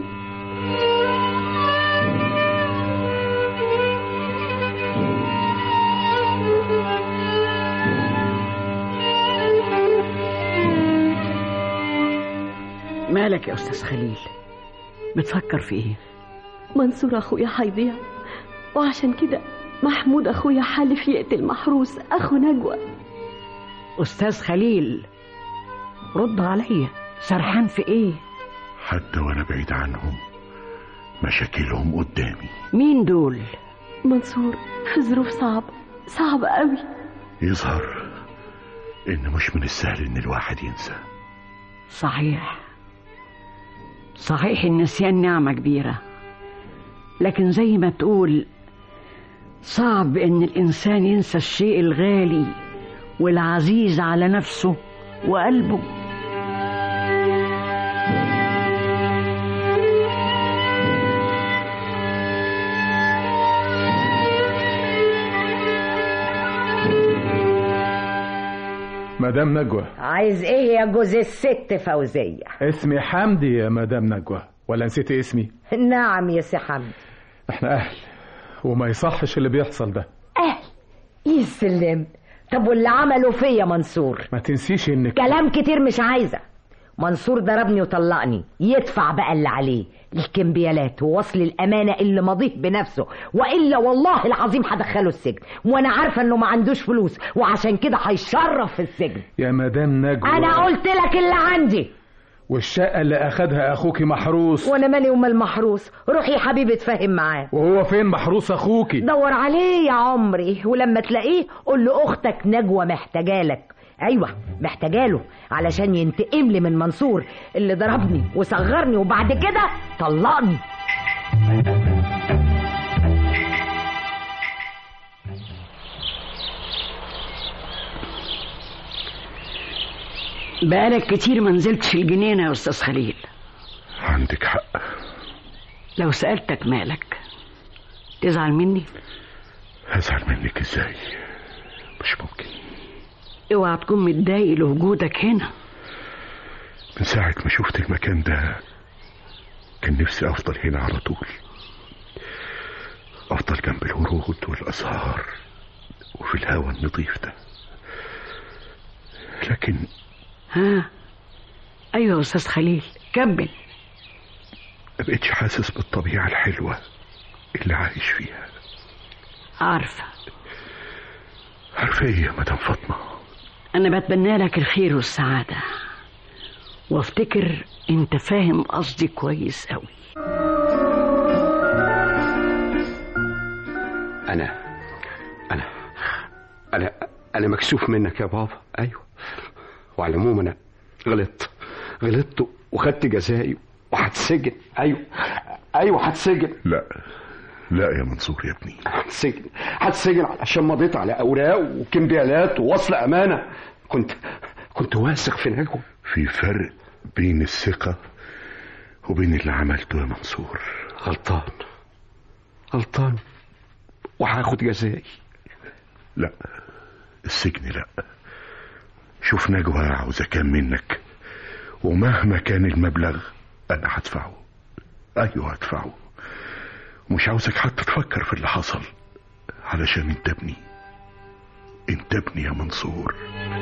Speaker 14: مالك يا استاذ خليل بتفكر في ايه
Speaker 3: منصور اخويا هيضيع وعشان كده محمود اخويا حالف يقتل محروس اخو نجوى
Speaker 14: استاذ خليل رد عليا سرحان في ايه
Speaker 9: حتى وانا بعيد عنهم مشاكلهم قدامي
Speaker 14: مين دول
Speaker 3: منصور في ظروف صعبة صعبة قوي
Speaker 9: يظهر ان مش من السهل ان الواحد ينسى
Speaker 14: صحيح صحيح النسيان نعمة كبيرة لكن زي ما تقول صعب ان الانسان ينسى الشيء الغالي والعزيز على نفسه وقلبه
Speaker 4: مدام نجوى
Speaker 7: عايز ايه يا جوز الست فوزية
Speaker 4: اسمي حمدي يا مدام نجوى ولا نسيتي اسمي
Speaker 7: نعم يا سي حمدي
Speaker 4: احنا اهل وما يصحش اللي بيحصل ده
Speaker 7: اهل يسلم طب واللي عمله فيا منصور
Speaker 4: ما تنسيش انك
Speaker 7: كلام كتير مش عايزة منصور ضربني وطلقني يدفع بقى اللي عليه الكمبيالات ووصل الأمانة اللي مضيه بنفسه وإلا والله العظيم هدخله السجن وأنا عارفة إنه ما عندوش فلوس وعشان كده هيشرف في السجن
Speaker 4: يا مدام نجوى
Speaker 7: أنا قلت لك اللي عندي
Speaker 4: والشقة اللي أخدها أخوكي محروس
Speaker 7: وأنا مالي ومال المحروس روح يا حبيبي اتفاهم معاه
Speaker 4: وهو فين محروس أخوكي
Speaker 7: دور عليه يا عمري ولما تلاقيه قول له أختك نجوى محتاجالك ايوه محتاجاله علشان ينتقم لي من منصور اللي ضربني وصغرني وبعد كده طلقني
Speaker 14: بقالك كتير ما نزلتش الجنينة يا أستاذ خليل
Speaker 9: عندك حق
Speaker 14: لو سألتك مالك تزعل مني
Speaker 9: هزعل منك ازاي مش ممكن
Speaker 14: اوعى تكون متضايق لوجودك هنا
Speaker 9: من ساعة ما شفت المكان ده كان نفسي أفضل هنا على طول أفضل جنب الورود والأزهار وفي الهواء النظيف ده لكن
Speaker 14: ها أيوة يا أستاذ خليل كمل
Speaker 9: ما بقتش حاسس بالطبيعة الحلوة اللي عايش فيها
Speaker 14: عارفة
Speaker 9: عارفة ايه يا مدام فاطمة
Speaker 14: أنا بتمنى لك الخير والسعادة وافتكر انت فاهم قصدي كويس قوي
Speaker 6: أنا أنا أنا أنا مكسوف منك يا بابا أيوه وعلى العموم أنا غلطت غلطت وخدت جزائي وهتسجن أيوه أيوه هتسجن
Speaker 9: لا لا يا منصور يا ابني
Speaker 6: هتسجن هتسجن علشان مضيت على أوراق وكمبيالات ووصل أمانة كنت كنت واثق في نجوى
Speaker 9: في فرق بين الثقة وبين اللي عملته يا منصور
Speaker 6: غلطان غلطان وهاخد جزائي
Speaker 9: لا السجن لا شوف نجوى عاوزة كام منك ومهما كان المبلغ أنا هدفعه أيوه هدفعه ومش عاوزك حتى تفكر في اللي حصل علشان انت ابني انت ابني يا منصور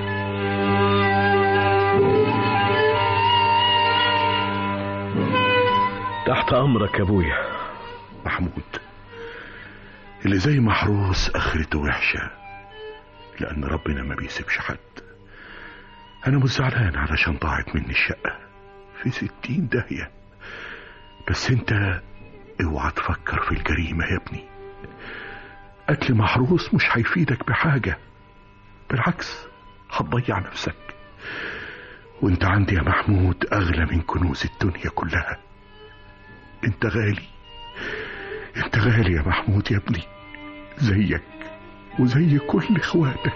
Speaker 12: تحت امرك يا ابويا
Speaker 9: محمود اللي زي محروس اخرته وحشه لان ربنا ما بيسيبش حد انا مش زعلان علشان ضاعت مني الشقه في ستين داهيه بس انت اوعى تفكر في الجريمه يا ابني قتل محروس مش هيفيدك بحاجه بالعكس هتضيع نفسك وانت عندي يا محمود اغلى من كنوز الدنيا كلها انت غالي انت غالي يا محمود يا ابني زيك وزي كل اخواتك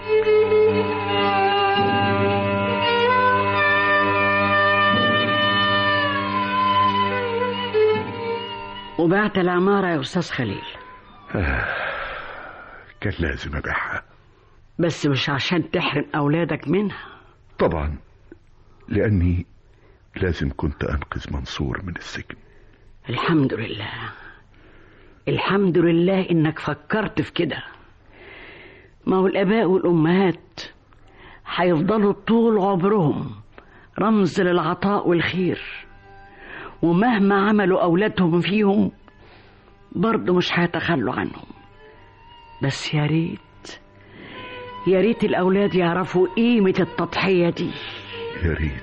Speaker 14: وبعت العمارة يا أستاذ خليل
Speaker 9: آه. كان لازم ابيعها
Speaker 14: بس مش عشان تحرم أولادك منها
Speaker 9: طبعا لاني لازم كنت انقذ منصور من السجن
Speaker 14: الحمد لله الحمد لله إنك فكرت في كده ما هو الآباء والأمهات هيفضلوا طول عمرهم رمز للعطاء والخير ومهما عملوا أولادهم فيهم برضه مش هيتخلوا عنهم بس يا ريت يا ريت الأولاد يعرفوا قيمة التضحية دي
Speaker 9: يا ريت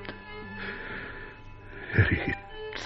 Speaker 9: يا ريت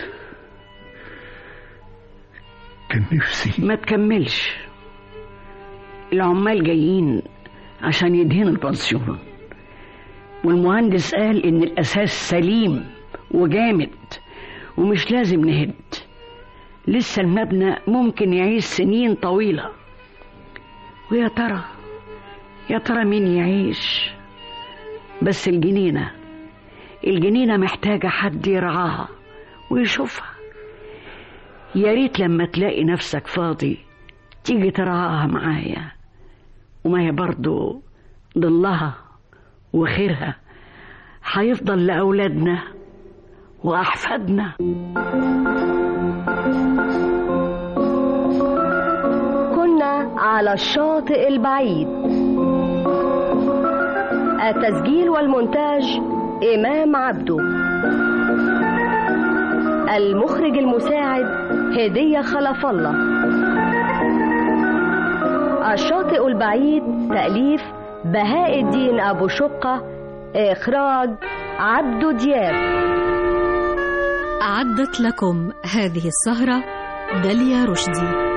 Speaker 9: كان نفسي
Speaker 14: ما تكملش العمال جايين عشان يدهنوا البنسيون والمهندس قال ان الاساس سليم وجامد ومش لازم نهد لسه المبنى ممكن يعيش سنين طويلة ويا ترى يا ترى مين يعيش بس الجنينة الجنينة محتاجة حد يرعاها ويشوفها يا ريت لما تلاقي نفسك فاضي تيجي ترعاها معايا وما هي برضو ضلها وخيرها هيفضل لأولادنا وأحفادنا
Speaker 2: كنا على الشاطئ البعيد التسجيل والمونتاج إمام عبده المخرج المساعد هدية خلف الله الشاطئ البعيد تأليف بهاء الدين أبو شقة إخراج عبدو دياب
Speaker 16: أعدت لكم هذه السهرة داليا رشدي